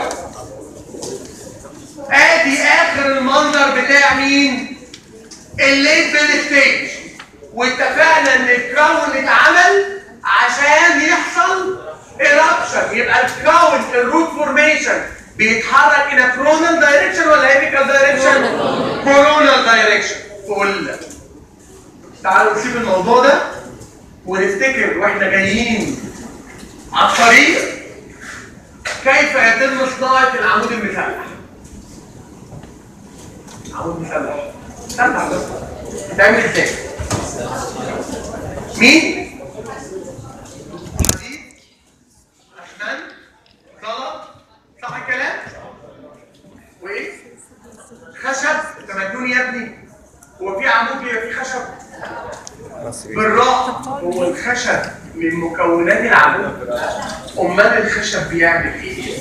ادي اخر المنظر بتاع مين؟ الليت بيل ستيج واتفقنا ان الكراون اتعمل عشان يحصل ايرابشن يبقى الكراون الروت فورميشن بيتحرك الى كرونال دايركشن ولا هيبيكال دايركشن؟ كورونال دايركشن فل تعالوا نسيب الموضوع ده ونفتكر واحنا جايين على الطريق كيف يتم صناعه العمود المسلح عمود مسلح استنى بس بتعمل ازاي مين حديد اسمنت زلط صح الكلام وايه خشب انت مجنون يا ابني هو في عمود بيبقى فيه خشب بالراحه هو الخشب من مكونات العمود امال الخشب بيعمل ايه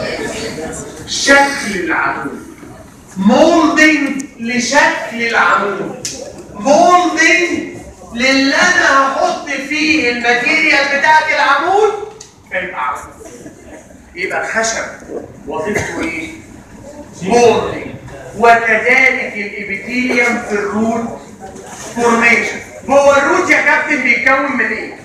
شكل العمود مولدنج لشكل العمود مولدنج للي انا هحط فيه الماتيريال بتاعت العمود فيبقى عمود يبقى الخشب وظيفته ايه؟ مولدنج وكذلك الابيثيليوم في الروت فورميشن هو الروت يا كابتن بيتكون من ايه؟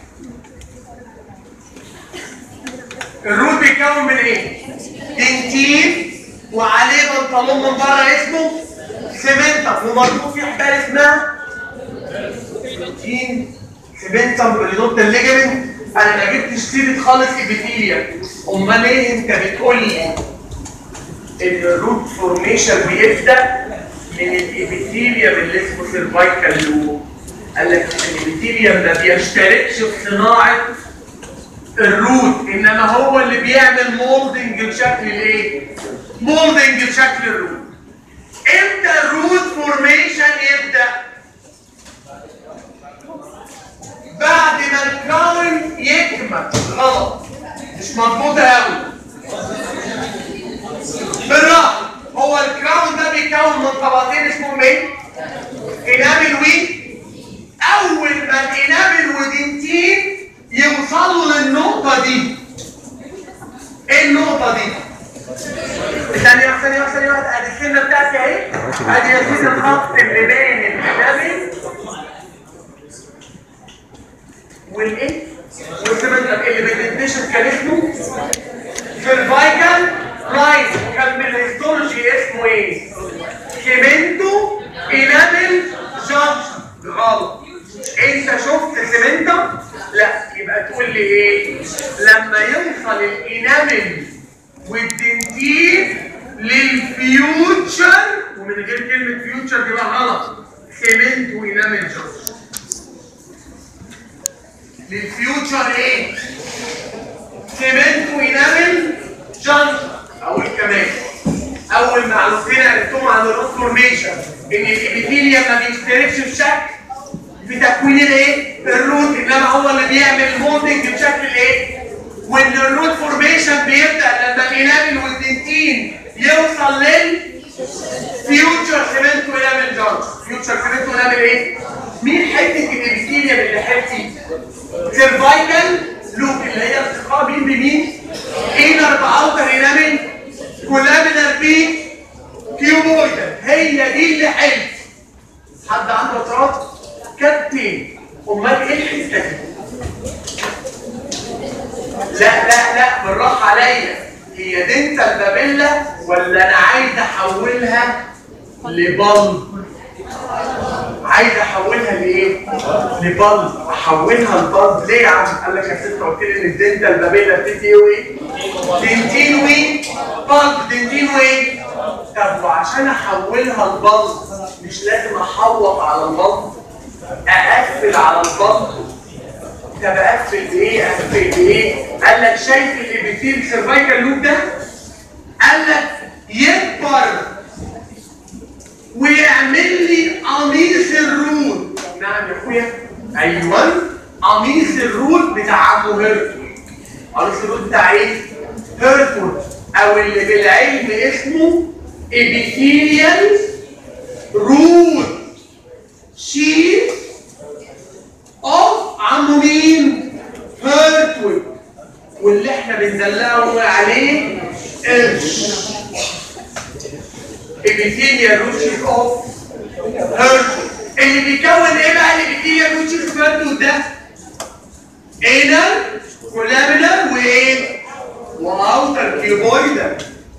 الروت بيتكون من ايه؟ دنتين وعليه بنطلون من بره اسمه سيمنتم ومربوط فيه حبال اسمها دنتين سيمنتم بريدوت الليجمنت انا ما جبتش سيره خالص ابيثيليا امال ايه انت بتقول لي ان الروت فورميشن بيبدا من الابيثيليوم اللي اسمه سيرفايكال لوب قال لك الابيثيليوم ما بيشتركش في صناعه الروت انما هو اللي بيعمل مولدنج لشكل الايه؟ مولدنج لشكل الروت امتى الروت فورميشن يبدا؟ بعد ما الكون يكمل غلط مش مظبوطه قوي بالراحه هو الكراون ده بيتكون من طبقتين اسمهم ايه؟ انامل وي اول ما الانامل ودنتين يوصلوا للنقطه دي ايه النقطه دي؟ ثانية واحدة ثانية واحدة ثانية واحدة ادي السنة بتاعتي اهي ادي يا سيدي الخط اللي بين الانامل والايه؟ والسمنتم اللي بالدنتيشن كان اسمه سيرفايكال لاين وكان بالهيستولوجي اسمه ايه؟ سيمنتو انامل جانكشن غلط انت شفت سيمنتم؟ لا يبقى تقول لي ايه؟ لما يوصل الانامل والدنتين للفيوتشر ومن غير كلمة فيوتشر دي بقى غلط سيمنتو انامل جانكشن للفيوتشر ايه؟ سيمنتو انامل جانكشن اقول كمان اول معلومتين عرفتهم عن الروت فورميشن ان الابيثيليوم ما بيشتركش في شكل في تكوين الايه؟ الروت انما هو اللي بيعمل مولدنج بشكل الايه؟ وان الروت فورميشن بيبدا لما الانامل والدنتين يوصل لل فيوتشر سيمنتو انامل جانكشن فيوتشر سيمنتو انامل ايه؟ مين حته الابيثيليوم اللي حتي؟ سيرفايكال لوب اللي هي التقاء مين بمين؟ انر باوتر انامل كولامينر بي كيوبويدال هي دي اللي حلت حد عنده اعتراض؟ كابتن امال ايه الحته دي؟ لا لا لا بالراحه عليا هي دي انت البابيلا ولا انا عايز احولها لبلب عايز احولها لايه؟ لبلب احولها لبلب ليه يا عم؟ قال لك يا ست قلت لي ان الدنتا البابيلا بتدي ايه وايه؟ دنتين وي بلب دنتين وايه؟ طب وعشان احولها لبلب مش لازم احوط على البلب اقفل على البلب طب اقفل بايه؟ اقفل بايه؟ قال لك شايف الابيثيل سيرفايكال لوب ده؟ قال لك يكبر ويعمل لي قميص الرود نعم يا اخويا ايوه قميص الرود بتاع عمو هيرتون قميص الرود بتاع ايه؟ هيرتون او اللي بالعلم اسمه ابيثيليال رود شيت اوف عمو مين؟ هيرتون واللي احنا بندلعه ونقول عليه قرش ابيثيليال روتشيز اوف هيرتون اللي بيكون ايه بقى الابيثيليال روتشيز اوف هيرتون ده؟ انر ولامينر وايه؟ واوتر كيوبويدر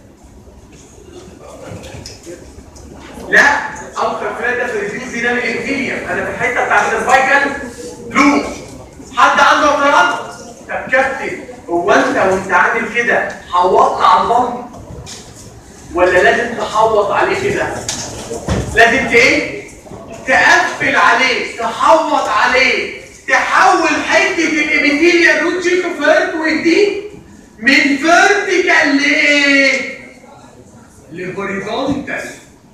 لا اوتر فلات ده في الريفيوز ده من الابيثيليوم انا في الحته بتاعت الفايكال لوب حد عنده اعتراض؟ طب كابتن هو انت وانت عامل كده حوطت على البطن ولا لازم تحوط عليه كده لازم ت- ايه تقفل عليه تحوط عليه تحول حته الابيثيليا روت شيك فيرتويد دي من فيرتيكال لايه لهوريزونتال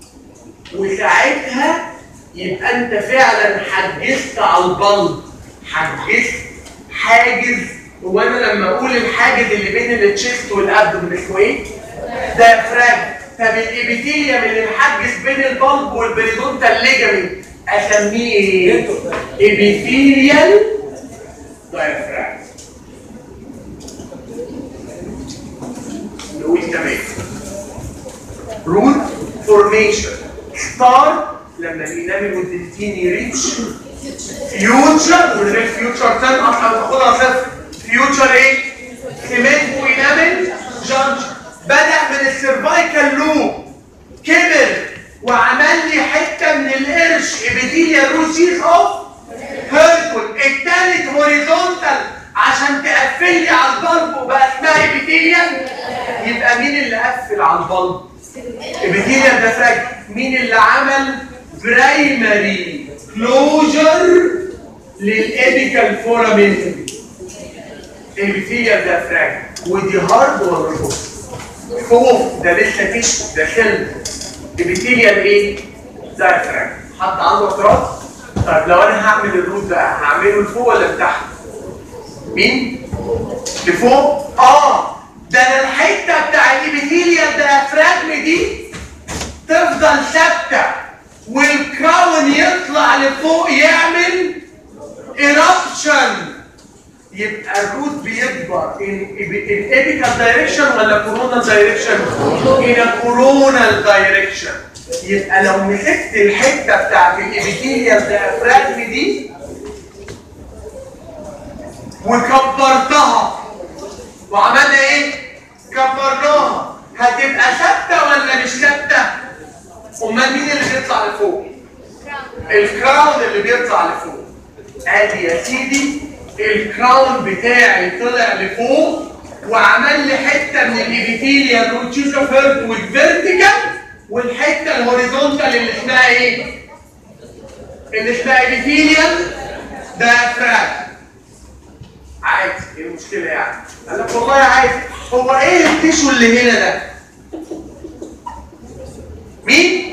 وساعتها يبقى انت فعلا حجزت على البلد حجزت حاجز هو انا لما اقول الحاجز اللي بين التشيست والابدومن اسمه ايه؟ دايفراج طب الابيثيليوم اللي محجز بين البلب والبريدونتال ليجامنت اسميه ايه؟ ابيثيليال دايفراج نقول تمام روت فورميشن ستار لما الانامل والدلتين يريتش فيوتشر من غير فيوتشر تان اصلا تاخدها صفر فيوتشر ايه؟ سيمنت وانامل جانج بدا من السيرفايكال لوب كبر وعمل لي حته من القرش ابيثيليا روسيس اوف هيركول التالت هوريزونتال عشان تقفل لي على البلب وبقى اسمها ابيثيليا يبقى مين اللي قفل على البلب؟ ابيثيليا ده فراج مين اللي عمل برايمري كلوجر للابيكال فورامين ابيثيليا ده فراج ودي هارد ولا سوفت؟ خوف ده لسه تيشو ده سيل ابيثيليال ايه؟ دايفراج حد عنده اعتراض؟ طيب لو انا هعمل الروت ده هعمله لفوق ولا لتحت؟ مين؟ لفوق؟ اه ده انا الحته بتاع الابيثيليال دايفراجم دي تفضل ثابته والكراون يطلع لفوق يعمل ايربشن يبقى الروت بيكبر in الابيكال دايركشن ولا كورونال دايركشن؟ in كورونال دايركشن يبقى لو مسكت الحته بتاعت الابيثيليال دايفراجم دي وكبرتها وعملنا ايه؟ كبرناها هتبقى ثابته ولا مش ثابته؟ امال مين اللي بيطلع لفوق؟ الكراون اللي بيطلع لفوق ادي يا سيدي الكراون بتاعي طلع لفوق وعمل لي حته من الابيثيليا روتشيزا فيرت والفيرتيكال والحته الهوريزونتال اللي اسمها ايه؟ اللي اسمها ابيثيليا دايفراج عادي ايه المشكله يعني؟ قال لك والله عادي هو ايه التيشو اللي هنا ده؟ مين؟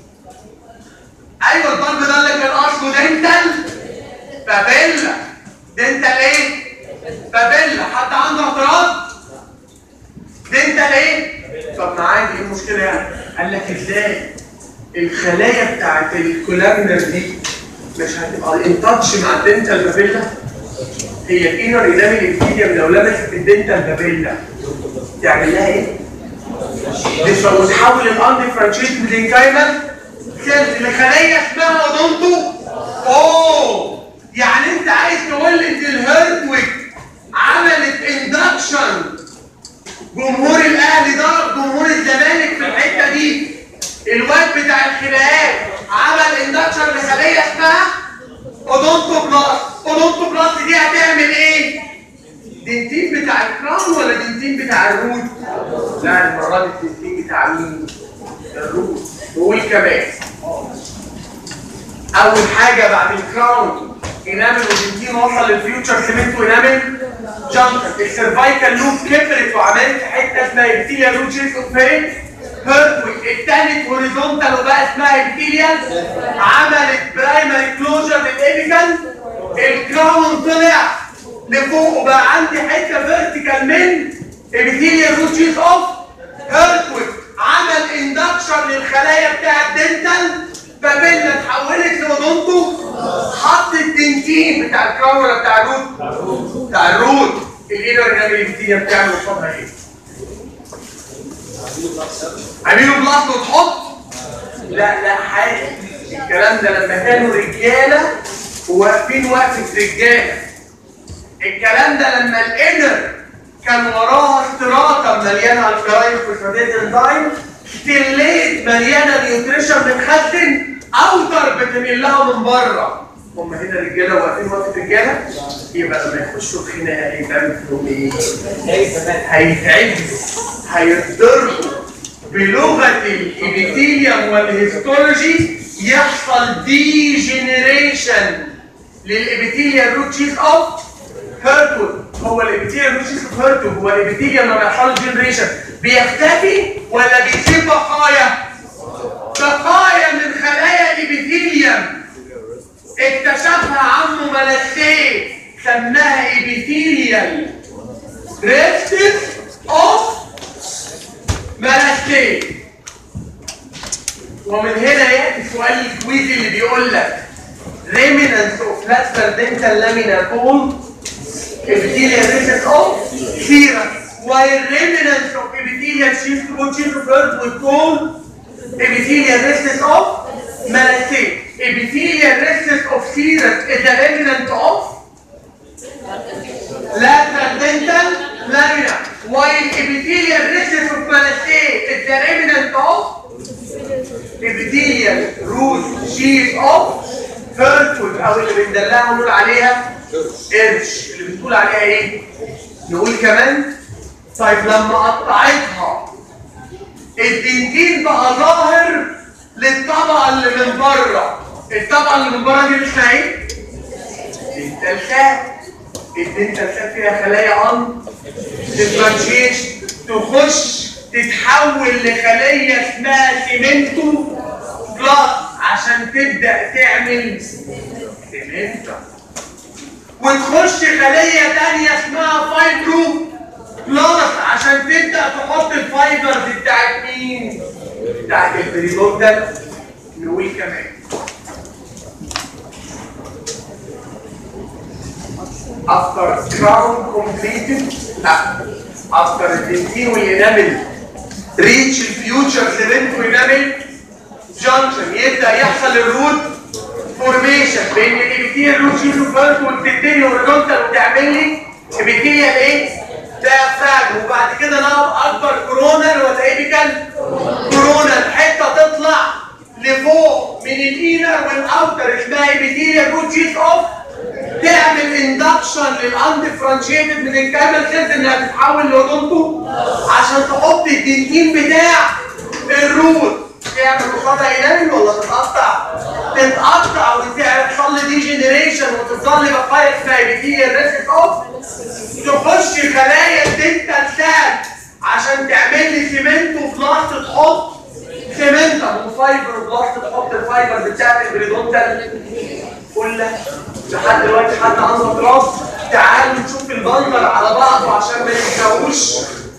ايوه الضرب ده اللي كان اصله دنتال فابيلا دنتال ايه؟ فابيلا حد عنده اعتراض؟ دنتال ايه؟ طب ما عادي ايه المشكله يعني؟ قال لك ازاي؟ الخلايا بتاعت الكولامنر دي مش هتبقى ان تاتش مع الدنتال فابيلا؟ هي الانر انامل الابتيديوم لو لمست الدنتال فابيلا تعمل لها ايه؟ لسه وتحول الاندفرنشيت ميدنكايمال سيلز لخلايا اسمها اودونتو اوه يعني انت عايز تقول لي ان الهيردويك عملت اندكشن جمهور الاهلي ضرب جمهور الزمالك في الحته دي الواد بتاع الخناقات عمل اندكشن لخليه اسمها اودونتو بلاس اودونتو بلاس دي هتعمل ايه؟ دنتين بتاع الكراون ولا دنتين بتاع الروت؟ لا المره دي الدنتين بتاع مين؟ الروت نقول كمان اول حاجه بعد الكراون انامل ودنتين وصل للفيوتشر سيمنت وانامل جانكشن السيرفايكال لوب كبرت وعملت حته اسمها ابتيليا لوب شيس اوف فين هيرتوي التالت هوريزونتال وبقى اسمها ابتيليال عملت برايمري كلوجر للابيكال الكراون طلع لفوق وبقى عندي حته فيرتيكال من ابتيليال روت شيس اوف هيرتوي عمل اندكشن للخلايا بتاع الدنتال فبيلنا اتحولت لاودونتو حط الدنتين بتاع الكراون بتاع الروت بتاع الروت الانر انامل ابتيليا بتاعه قصادها ايه؟ عملوا بلاط وتحط لا لا حاجه الكلام ده لما كانوا رجاله وواقفين وقفه رجاله الكلام ده لما الانر كان وراها استراطه مليانه الكلاين فوسفاتيد انزيم ستيليت مليانه نيوتريشن بتخزن اوتر بتنقل لها من بره هم هنا رجاله واقفين وقفه رجاله يبقى لما يخشوا الخناقه هيبقى فيهم ايه؟ هيتعبوا هيتضربوا بلغه الابيثيليوم والهيستولوجي يحصل ديجنريشن للابيثيليال روت شيز اوف هيرتوود هو الابيثيليال روت شيز اوف هيرتوود هو الابيثيليوم لما يحصل جنريشن بيختفي ولا بيسيب بقايا؟ بقايا من خلايا الابيثيليوم اكتشفها عمه ملسيه سماها ابيثيليال ريستس اوف ملسيه ومن هنا ياتي سؤال الكويز اللي بيقول لك remnants of lateral dental lamina called epithelial recess of serous while remnants of epithelial sheath which is referred to called epithelial recess of malaceae epithelial recess of serous is a remnant of lateral dental lamina while epithelial recess of malaceae is the remnant of epithelial root sheath of هيرتوود او اللي بندلعها ونقول عليها قرش اللي بتقول عليها ايه؟ نقول كمان طيب لما قطعتها الدنتين بقى ظاهر للطبقه اللي من بره الطبقه اللي من بره دي اسمها ايه؟ دنتال الدنتال فيها خلايا ان ديفرنشيش تخش تتحول لخليه اسمها سيمنتو بلاس عشان تبدا تعمل سيمنتو وتخش خليه تانية اسمها فايبرو بلاس عشان تبدا تحط الفايبرز بتاعت مين؟ بتاعت البريدونتال نقول كمان after crown completed لا after الدنتين والانامل reach الفيوتشر سيمنت وانامل جانكشن يبدا يحصل الروت فورميشن بين الابيثيال روت شيزو فالت وتبتدي هوريزونتال وتعمل لي ابيثيال ايه؟ دايفراج وبعد كده نقف اكبر كورونال ولا ايبيكال كورونال حته تطلع لفوق من الانر والاوتر اسمها ابيثيال روت شيز اوف تعمل اندكشن للاندفرنشيتد من الكامل سيلز انها تتحول لاودونتو عشان تحط الدنتين بتاع الروت تعمل قصادها انامل ولا تتقطع؟ تتقطع ويحصل لي ديجنريشن وتظل بقايا اسمها ابيثيال ريسك اوف تخش خلايا الدنتال سال عشان تعمل لي سيمنت وبلاست تحط سيمنت وفايبر وبلاست تحط الفايبر بتاعت البريدونتال كلها لحد دلوقتي حد عنده اضطراب تعالوا نشوف البندر على بعضه عشان ما ينساوش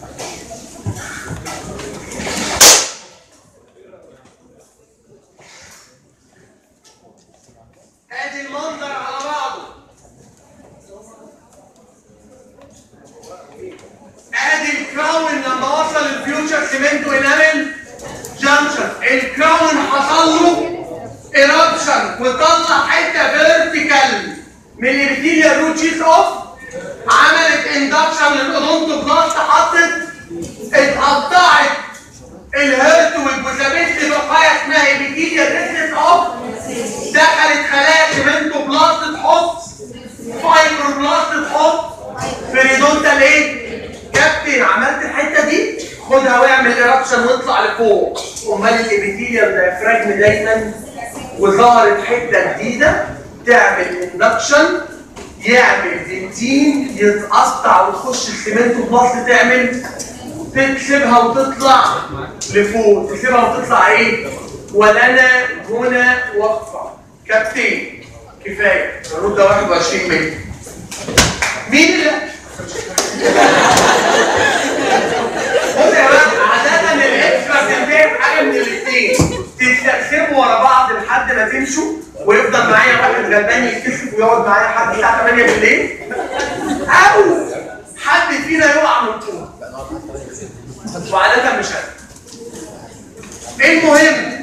ادي المنظر على بعضه ادي الكراون لما وصل الفيوتشر سيمنت وانامل جانكشن الكراون حصل له ايربشن وطلع حته فيرتيكال من الابيثيليال روت شيز اوف عملت اندكشن للاودونتو بلاست حطت اتقطعت الهيرتويد وسابت لي بقايا اسمها ابيثيليال ريسس اوف دخلت خلايا سيمنتو بلاست تحط فايبر بلاست تحط فريدونتال ايه؟ كابتن عملت الحته دي خدها واعمل ايربشن واطلع لفوق امال الابيثيليال دايفراجم دايما وظهرت حته جديده تعمل اندكشن يعمل دنتين يتقطع وتخش السمنت بلس تعمل تكسبها وتطلع لفوق تسيبها وتطلع ايه ولنا هنا وقفه كابتن كفايه الرد ده 21 مللي مين اللي بص يا جماعه عاده الاكسترا بتنتهي بحاجه من الاثنين تستقسموا ورا بعض لحد ما تمشوا ويفضل معايا واحد غلبان يتكسف ويقعد معايا لحد الساعه 8 بالليل او حد فينا يقع من طول وعاده مش انا المهم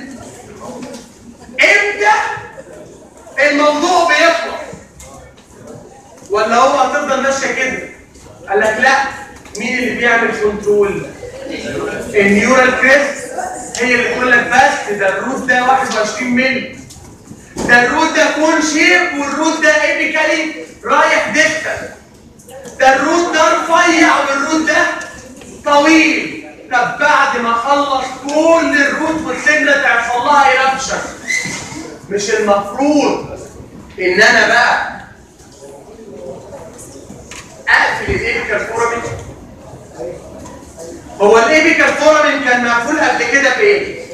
امتى الموضوع بيخلص ولا هو هتفضل ماشيه كده قال لك لا مين اللي بيعمل كنترول النيورال كريست هي اللي تقول لك بس ده الروت ده 21 مللي ده الروت ده كون شيب والروت ده ايبيكالي رايح ديستال ده الروت ده رفيع والروت ده طويل طب بعد ما اخلص كل الروت والسنه تحصل لها ايربشن مش المفروض ان انا بقى اقفل الايبيكال فورامين هو الايبيكال فورامين كان مقفول قبل كده بايه؟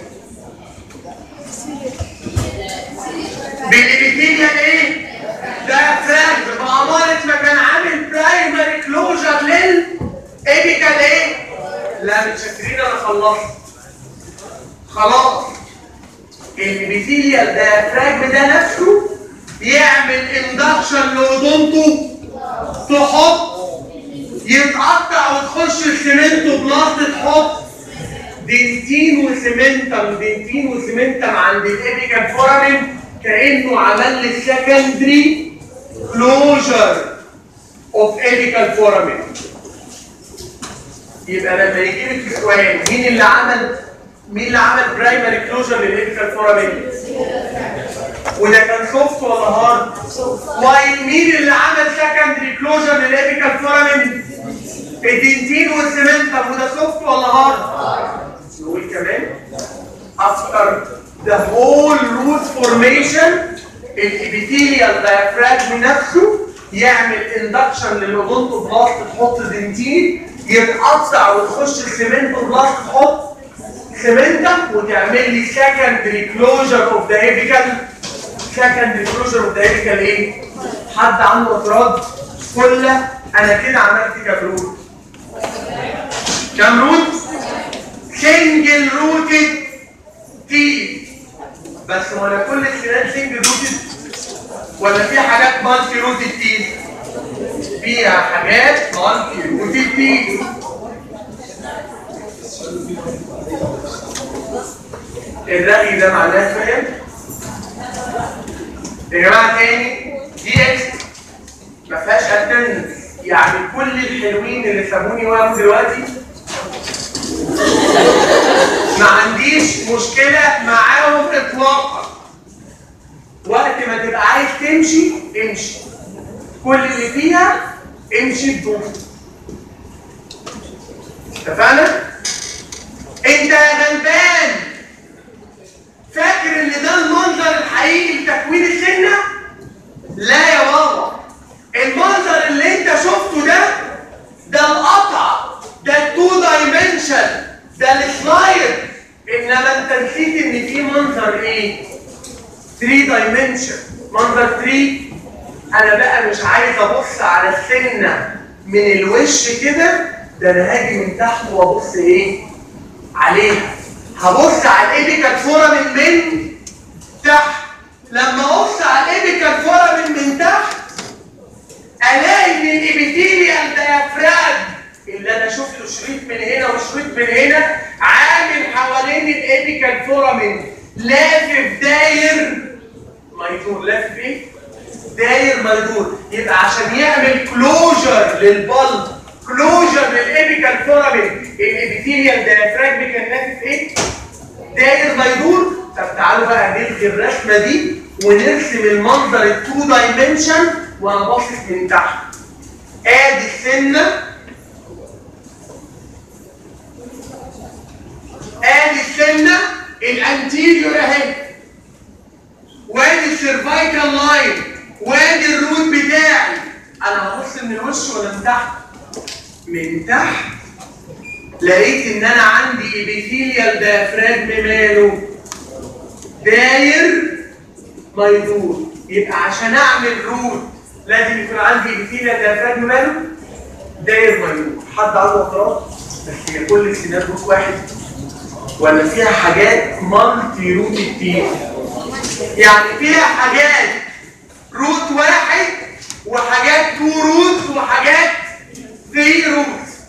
بالابيثيليال ايه؟ دايفراجم بأمارة ما كان عامل برايمري كلوجر للايبيكال ايه؟ لا متشكرين انا خلصت خلاص الابيثيليال دايفراجم ده نفسه يعمل اندكشن لاودونته تحط يتقطع وتخش السمنت بلاست تحط دنتين وسمنتم دنتين وسمنتم عند الابيكال فورامين كانه عمل لي سكندري كلوجر اوف ابيكال فورامين يبقى لما يجي لك السؤال مين اللي عمل مين اللي عمل برايمري كلوجر للابيكال فورامين وده كان سوفت ولا هارد واي مين اللي عمل سكندري كلوجر للابيكال فورامين الدنتين والسمنتم وده سوفت ولا هارد نقول كمان after the whole root formation الابيثيليال diaphragm نفسه يعمل اندكشن للاودونتو بلاست تحط دنتين يتقطع وتخش السمنت بلاست تحط سمنتم وتعمل لي secondary closure of the apical secondary closure of the apical ايه؟ حد عنده اعتراض؟ كله انا كده عملت كام روت؟ كام روت؟ سنجل روتد تي بس ولا كل السنان سنجل روتد ولا في حاجات مالتي روتد تي فيها حاجات مالتي روتد تي الرغي ده معناه فاهم؟ يا جماعه تاني دي اكس ما فيهاش اتندنس يعني كل الحلوين اللي سابوني واقفوا دلوقتي ما عنديش مشكلة معاهم اطلاقا وقت ما تبقى عايز تمشي امشي كل اللي فيها امشي بدون اتفقنا؟ انت يا غلبان فاكر ان ده المنظر الحقيقي لتكوين السنة؟ لا يا بابا المنظر اللي انت شفته ده ده القطع ده التو دايمنشن ده السلايد انما انت نسيت ان في منظر ايه 3 دايمنشن منظر 3 انا بقى مش عايز ابص على السنه من الوش كده ده انا هاجي من تحت وابص ايه عليها هبص على الايبيكال فورامين من تحت لما ابص على الايبيكال فورامين من تحت الاقي ان الابيثيليال ديافراجم اللي انا شفته شريط من هنا وشريط من هنا عامل حوالين الابيكال فورامين لافف داير ما يدور لافف ايه؟ داير ما يدور يبقى عشان يعمل كلوجر للبلب كلوجر للابيكال فورامين الابيثيليال ديافراجم كان لافف ايه؟ داير ما يدور طب تعالوا بقى نلغي الرسمه دي ونرسم المنظر التو دايمنشن وانا باصص من تحت ادي السنه ادي السنه الانتيريور اهي وادي السيرفايكال لاين من تحت لقيت ان انا عندي ابيثيليال ديافراجم ماله داير ما يدور يبقى عشان اعمل روت لازم يكون عندي ابيثيليال ديافراجم ماله داير ما يدور حد عنده اعتراض بس هي كل السينات روت واحد ولا فيها حاجات مالتي روت كتير يعني فيها حاجات روت واحد وحاجات تو روت وحاجات ثري روت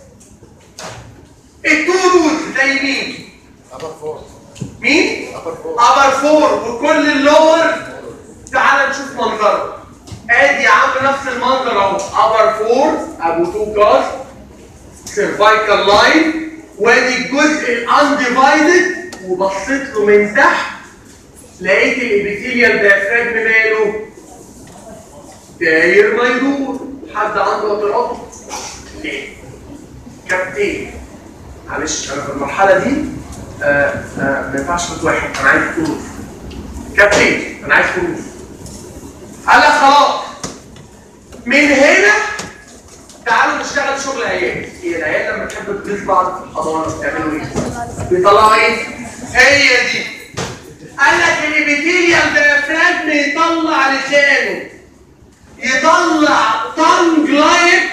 التو روت زي مين؟ مين؟ ابر فور وكل اللور تعال نشوف منظره ادي يا عم نفس المنظر اهو ابر فور ابو تو كاست سيرفايكال لاين وادي الجزء الانديفايدد وبصيت له من تحت لقيت الابيثيليال ديافراجم ماله داير ما يدور حد عنده اعتراض؟ ليه؟ كابتن معلش انا في المرحله دي آه آه ما ينفعش خد واحد انا عايز فلوس كابتن انا عايز فلوس قال لك خلاص من هنا تعالوا نشتغل شغل عيال هي العيال لما تحب تضيف بعض في الحضانه بتعملوا ايه؟ بيطلعوا ايه؟ هي دي قال لك الابيثيليال ديافراجم يطلع لسانه يطلع تانج لايك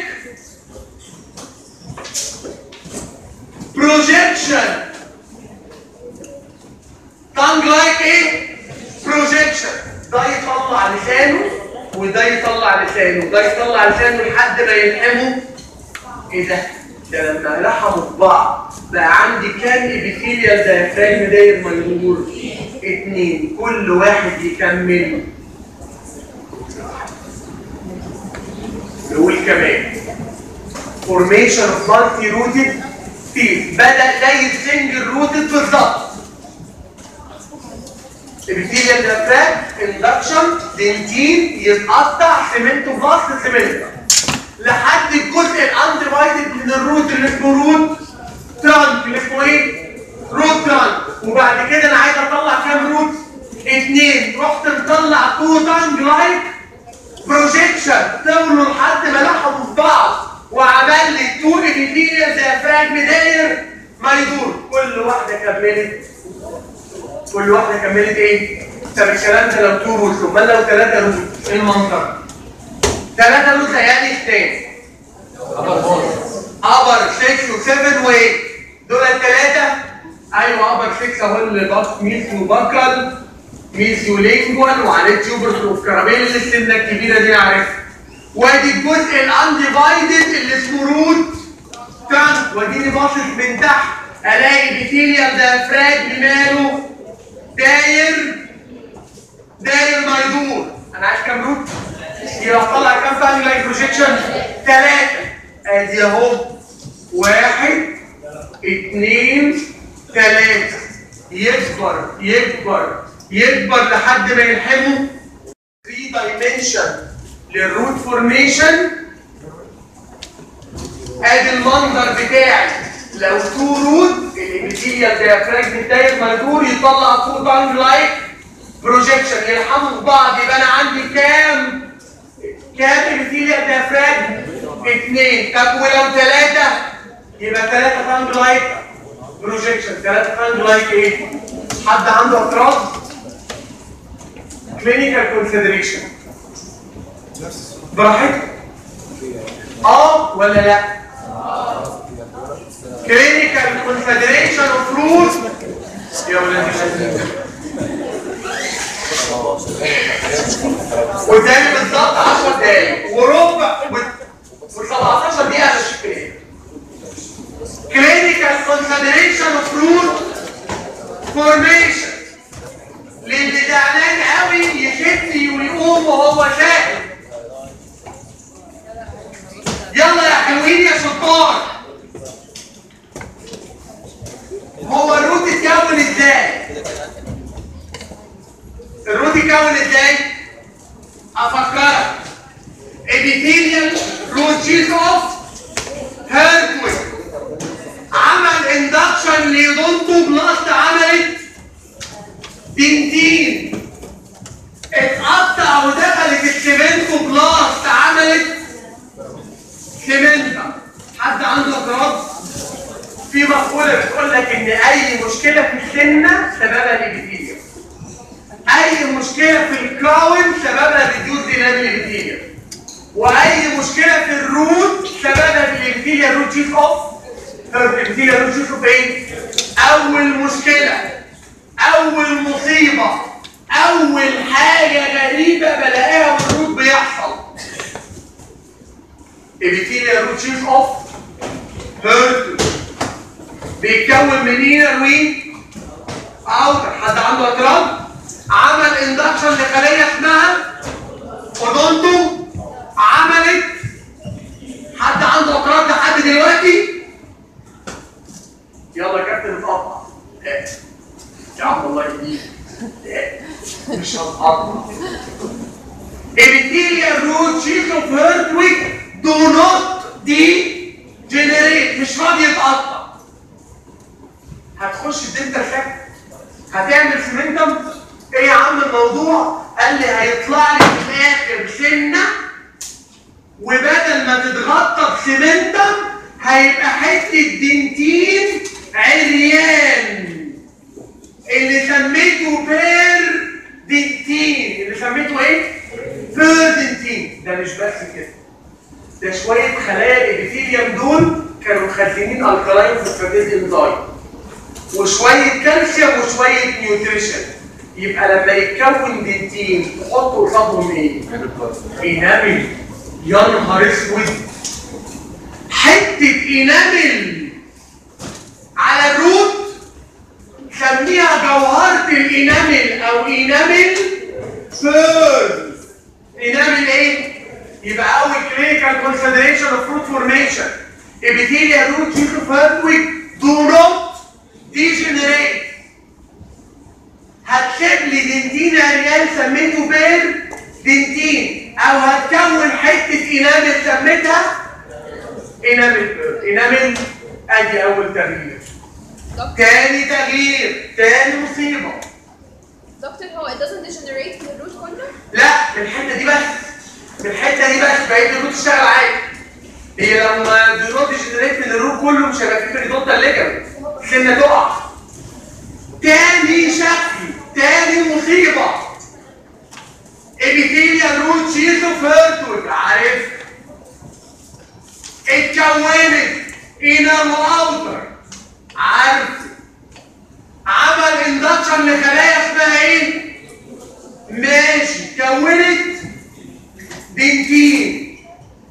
بروجيكشن تانج لايك ايه؟ بروجيكشن ده يطلع لسانه وده يطلع لسانه وده يطلع لسانه لحد ما يلحموا ايه ده؟ ده لما لحموا في بعض بقى عندي كام ابيثيليال دايفراجم داير منور اتنين كل واحد يكمل نقول كمان فورميشن اوف مالتي روتد تيث بدا زي السنجل روتد بالظبط ابتدي الدفاع اندكشن دنتين يتقطع سيمنتو بلاست سيمنتو لحد الجزء الانديفايدد من الروت اللي اسمه روت ترانك اللي اسمه ايه؟ روت ترانك وبعد كده انا عايز اطلع كام روت؟ اتنين رحت مطلع تو تانج لايك بروجيكشن طولوا لحد ما لحقوا في بعض وعمل لي تو ابيثيليال ديافراجم داير ما يدور كل واحده كملت كل واحده كملت ايه؟ طب الكلام ده لو تو روت امال لو ثلاثه روت ايه المنظر؟ ثلاثه روت يعني الثاني ابر 6 و7 وايه؟ دول الثلاثه ايوه ابر 6 اهو اللي باك ميسيو باكل ميسيو لينجوال وعليه تيوبرز اوف كراميل السنه الكبيره دي عارفها وادي الجزء الانديفايدد اللي اسمه روت تانك واديني باصص من تحت الاقي بيثيليال ديافراج ماله داير داير ما يدور انا عايز كام روت؟ يبقى طلع كام تاني لاين بروجيكشن؟ ثلاثة ادي اهو واحد اثنين ثلاثة يكبر يكبر يكبر لحد ما يلحمه 3 دايمنشن للروت فورميشن ادي المنظر بتاعي لو تو روت الابيثيليال ديافراجم الداير مجبور يطلع فوق تانج لايك بروجيكشن يلحموا في بعض يبقى انا عندي كام كام ابيثيليال ديافراجم اثنين طب ولو ثلاثه يبقى ثلاثه تانج لايك بروجيكشن ثلاثه تانج لايك ايه؟ حد عنده اعتراض؟ كلينيكال كونسيدريشن براحتك اه ولا لا كلينيكال كونفدريشن اوف روت يا ولاد قدامي بالظبط 10 دقايق وربع و17 دقيقه مش كفايه كلينيكال كونفدريشن اوف روت فورميشن اللي زعلان قوي يشتي ويقوم وهو شاهد يلا يا حلوين يا شطار هو الروت اتكون ازاي الروت اتكون ازاي افكرك ابيثيليال روتشيز اوف هيركوي عمل اندكشن ليدونتو بلاست عملت دنتين اتقطع ودخلت السيمنتو بلاست عملت سيمنتا حد عنده مقولة بتقول لك إن أي مشكلة في السنة سببها الإبيثيليوم. أي مشكلة في الكراون سببها ريديوز إنامل إبيثيليوم. وأي مشكلة في الروت سببها الإبيثيليا روت شيف أوف الإبيثيليا روت شيف أوف إيه؟ أول مشكلة أول مصيبة أول حاجة غريبة بلاقيها والروت بيحصل إبيثيليا روت شيف أوف هيرتو بيتكون من ايه وين اوتر حد عنده اعتراض عمل اندكشن لخليه اسمها اودونتو عملت حد عنده اعتراض لحد دلوقتي يلا يا كابتن اتقطع لا. يا عم الله يهديك لا. مش هتقطع epithelial root sheath of Herdwick do not degenerate مش راضي يتقطع هتخش الدنتال فاكت هتعمل سمنتم ايه يا عم الموضوع قال لي هيطلع لي في الاخر سنه وبدل ما تتغطى بسمنتم هيبقى حته دنتين عريان اللي سميته بير دنتين اللي سميته ايه؟ بير دنتين ده مش بس كده ده شويه خلايا الابيثيليوم دول كانوا مخزنين الكلاين في الفاتيز انزايم وشويه كالسيوم وشويه نيوتريشن يبقى لما يتكون دنتين تحط قصادهم ايه؟ انامل يا نهار اسود حته انامل على الروت سميها جوهرة الانامل او انامل فيرز انامل ايه؟ يبقى اول كلينيكال كونسيدريشن اوف فروت فورميشن epithelial root sheath of earthquake do not degenerate هتسيب لي دنتين عريان سميته بير دنتين او هتكون حته انامل سميتها انامل بير انامل ادي اول تغيير دكتور تاني تغيير تاني مصيبه دكتور هو it doesn't degenerate في الروت كله؟ لا في الحته دي بس في الحته دي بس بقيت الروت تشتغل عادي هي لما الروت جنريت من الروت كله مش هيبقى فيه بريدونتال ليجمنت سنه تقع تاني شكل تاني مصيبه ابيثيليا روت شيزو فيرتول عارف اتكونت انر واوتر عارف عمل اندكشن لخلايا اسمها ايه؟ ماشي كونت دنتين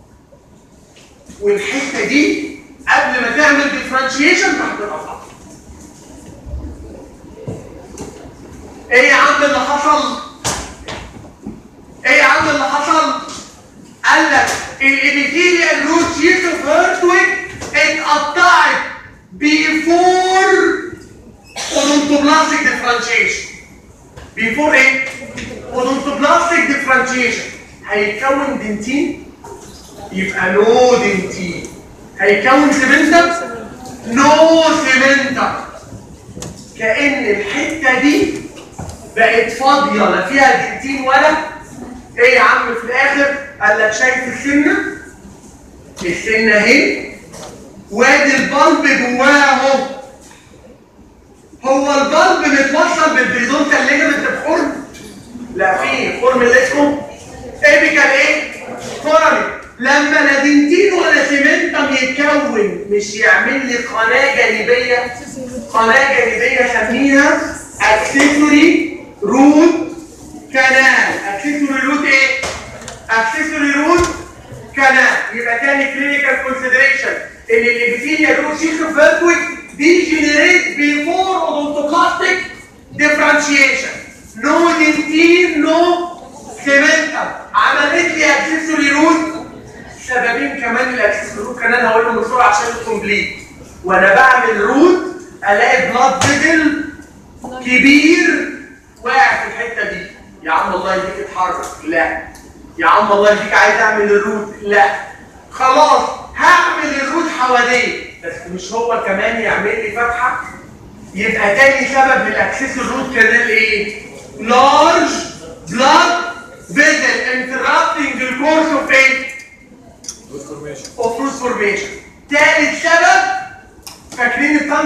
والحته دي قبل ما تعمل ديفرنشيشن تحت القطع ايه يا عم اللي حصل؟ ايه يا عم اللي حصل؟ قال لك الابيثيليال روت شيت اوف هيرتويك اتقطعت بيفور اودونتوبلاستيك ديفرنشيشن بيفور ايه؟ اودونتوبلاستيك ديفرنشيشن هيتكون دنتين يبقى نو دنتين هيكون سيمنتم نو سيمنتم كأن الحتة دي بقت فاضية لا فيها دنتين ولا ايه يا عم في الاخر قال لك شايف السنة السنة اهي وادي البلب جواها اهو هو البلب متوصل بالبريدونتال ليجمنت بخرم لا في خرم اللي اسمه ايبيكال ايه فورامي لما لا دنتين ولا سيمنتم يتكون مش يعمل لي قناه جانبيه قناه جانبيه سميها اكسسوري روت كانال اكسسوري روت ايه اكسسوري روت كانال يبقى تاني كلينيكال كونسيدريشن ان الابيثيليا روت شيخ فيرتويك degenerate before odontoclastic differentiation no dentin no cementum عملت لي اكسسوري روت سببين كمان الاكسسوري روت كمان هقولهم بسرعه عشان الكومبليت وانا بعمل روت الاقي بلاد فيدل كبير واقع في الحته دي يا عم الله يديك اتحرك لا يا عم الله يديك عايز اعمل الروت لا خلاص هعمل الروت حواليه بس مش هو كمان يعمل لي فتحه يبقى تاني سبب للاكسس الروت كانال ايه لارج بلاد فيزل انترابتنج الكورس اوف ايه اوف روت فورميشن تالت سبب فاكرين التايب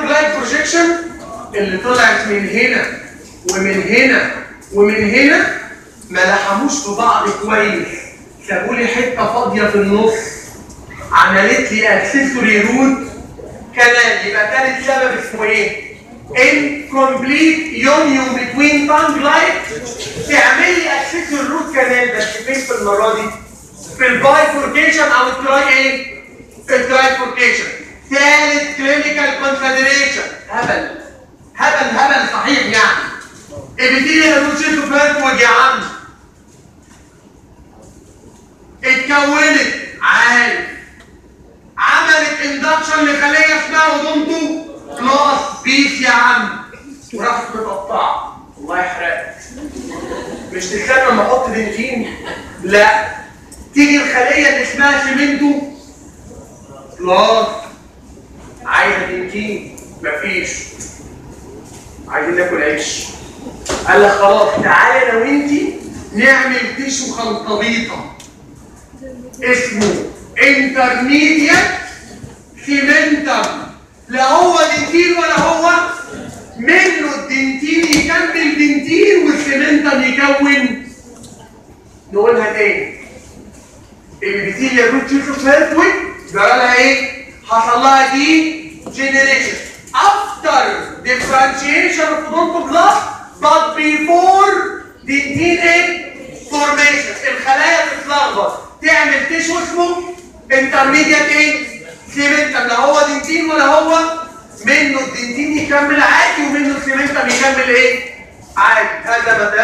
بروجيكشن اللي طلعت من هنا ومن هنا ومن هنا ما لحموش في بعض كويس سابوا لي حته فاضيه في النص عملت لي اكسسوري روت كانال يبقى تالت سبب اسمه ايه؟ incomplete union between tongue light تعمل لي اكسسوري روت كانال بس فين في المره دي؟ في البايفوركيشن او التراي ايه؟ في الترايفوركيشن ثالث كلينيكال كونفدريشن هبل هبل هبل صحيح يعني ابتدي روتشيتو فاتوج يا عم اتكونت عارف عملت اندكشن لخليه اسمها اودونتو كلاس بيس يا عم وراحت متقطعه الله يحرقك مش تستنى لما احط دنتين لا تيجي الخليه اللي اسمها سيمنتو كلاس عايزه دنتين مفيش عايزين ناكل عيش قال لك خلاص تعالى انا وانتي نعمل تيشو خلطبيطه اسمه انترميديت سيمنتم لا هو دنتين ولا هو منه الدنتين يكمل دنتين والسيمنتم يكون نقولها تاني البكتيريا روت تيشو فيرتوي جرى لها ايه؟ حصل لها دي جنريشن after differentiation of odontoblasts but before the DNA formation الخلايا تتلخبط تعمل تيشو اسمه intermediate ايه؟ سيمنتم لا هو دنتين ولا هو منه الدنتين يكمل عادي ومنه السيمنتم يكمل ايه؟ عادي هذا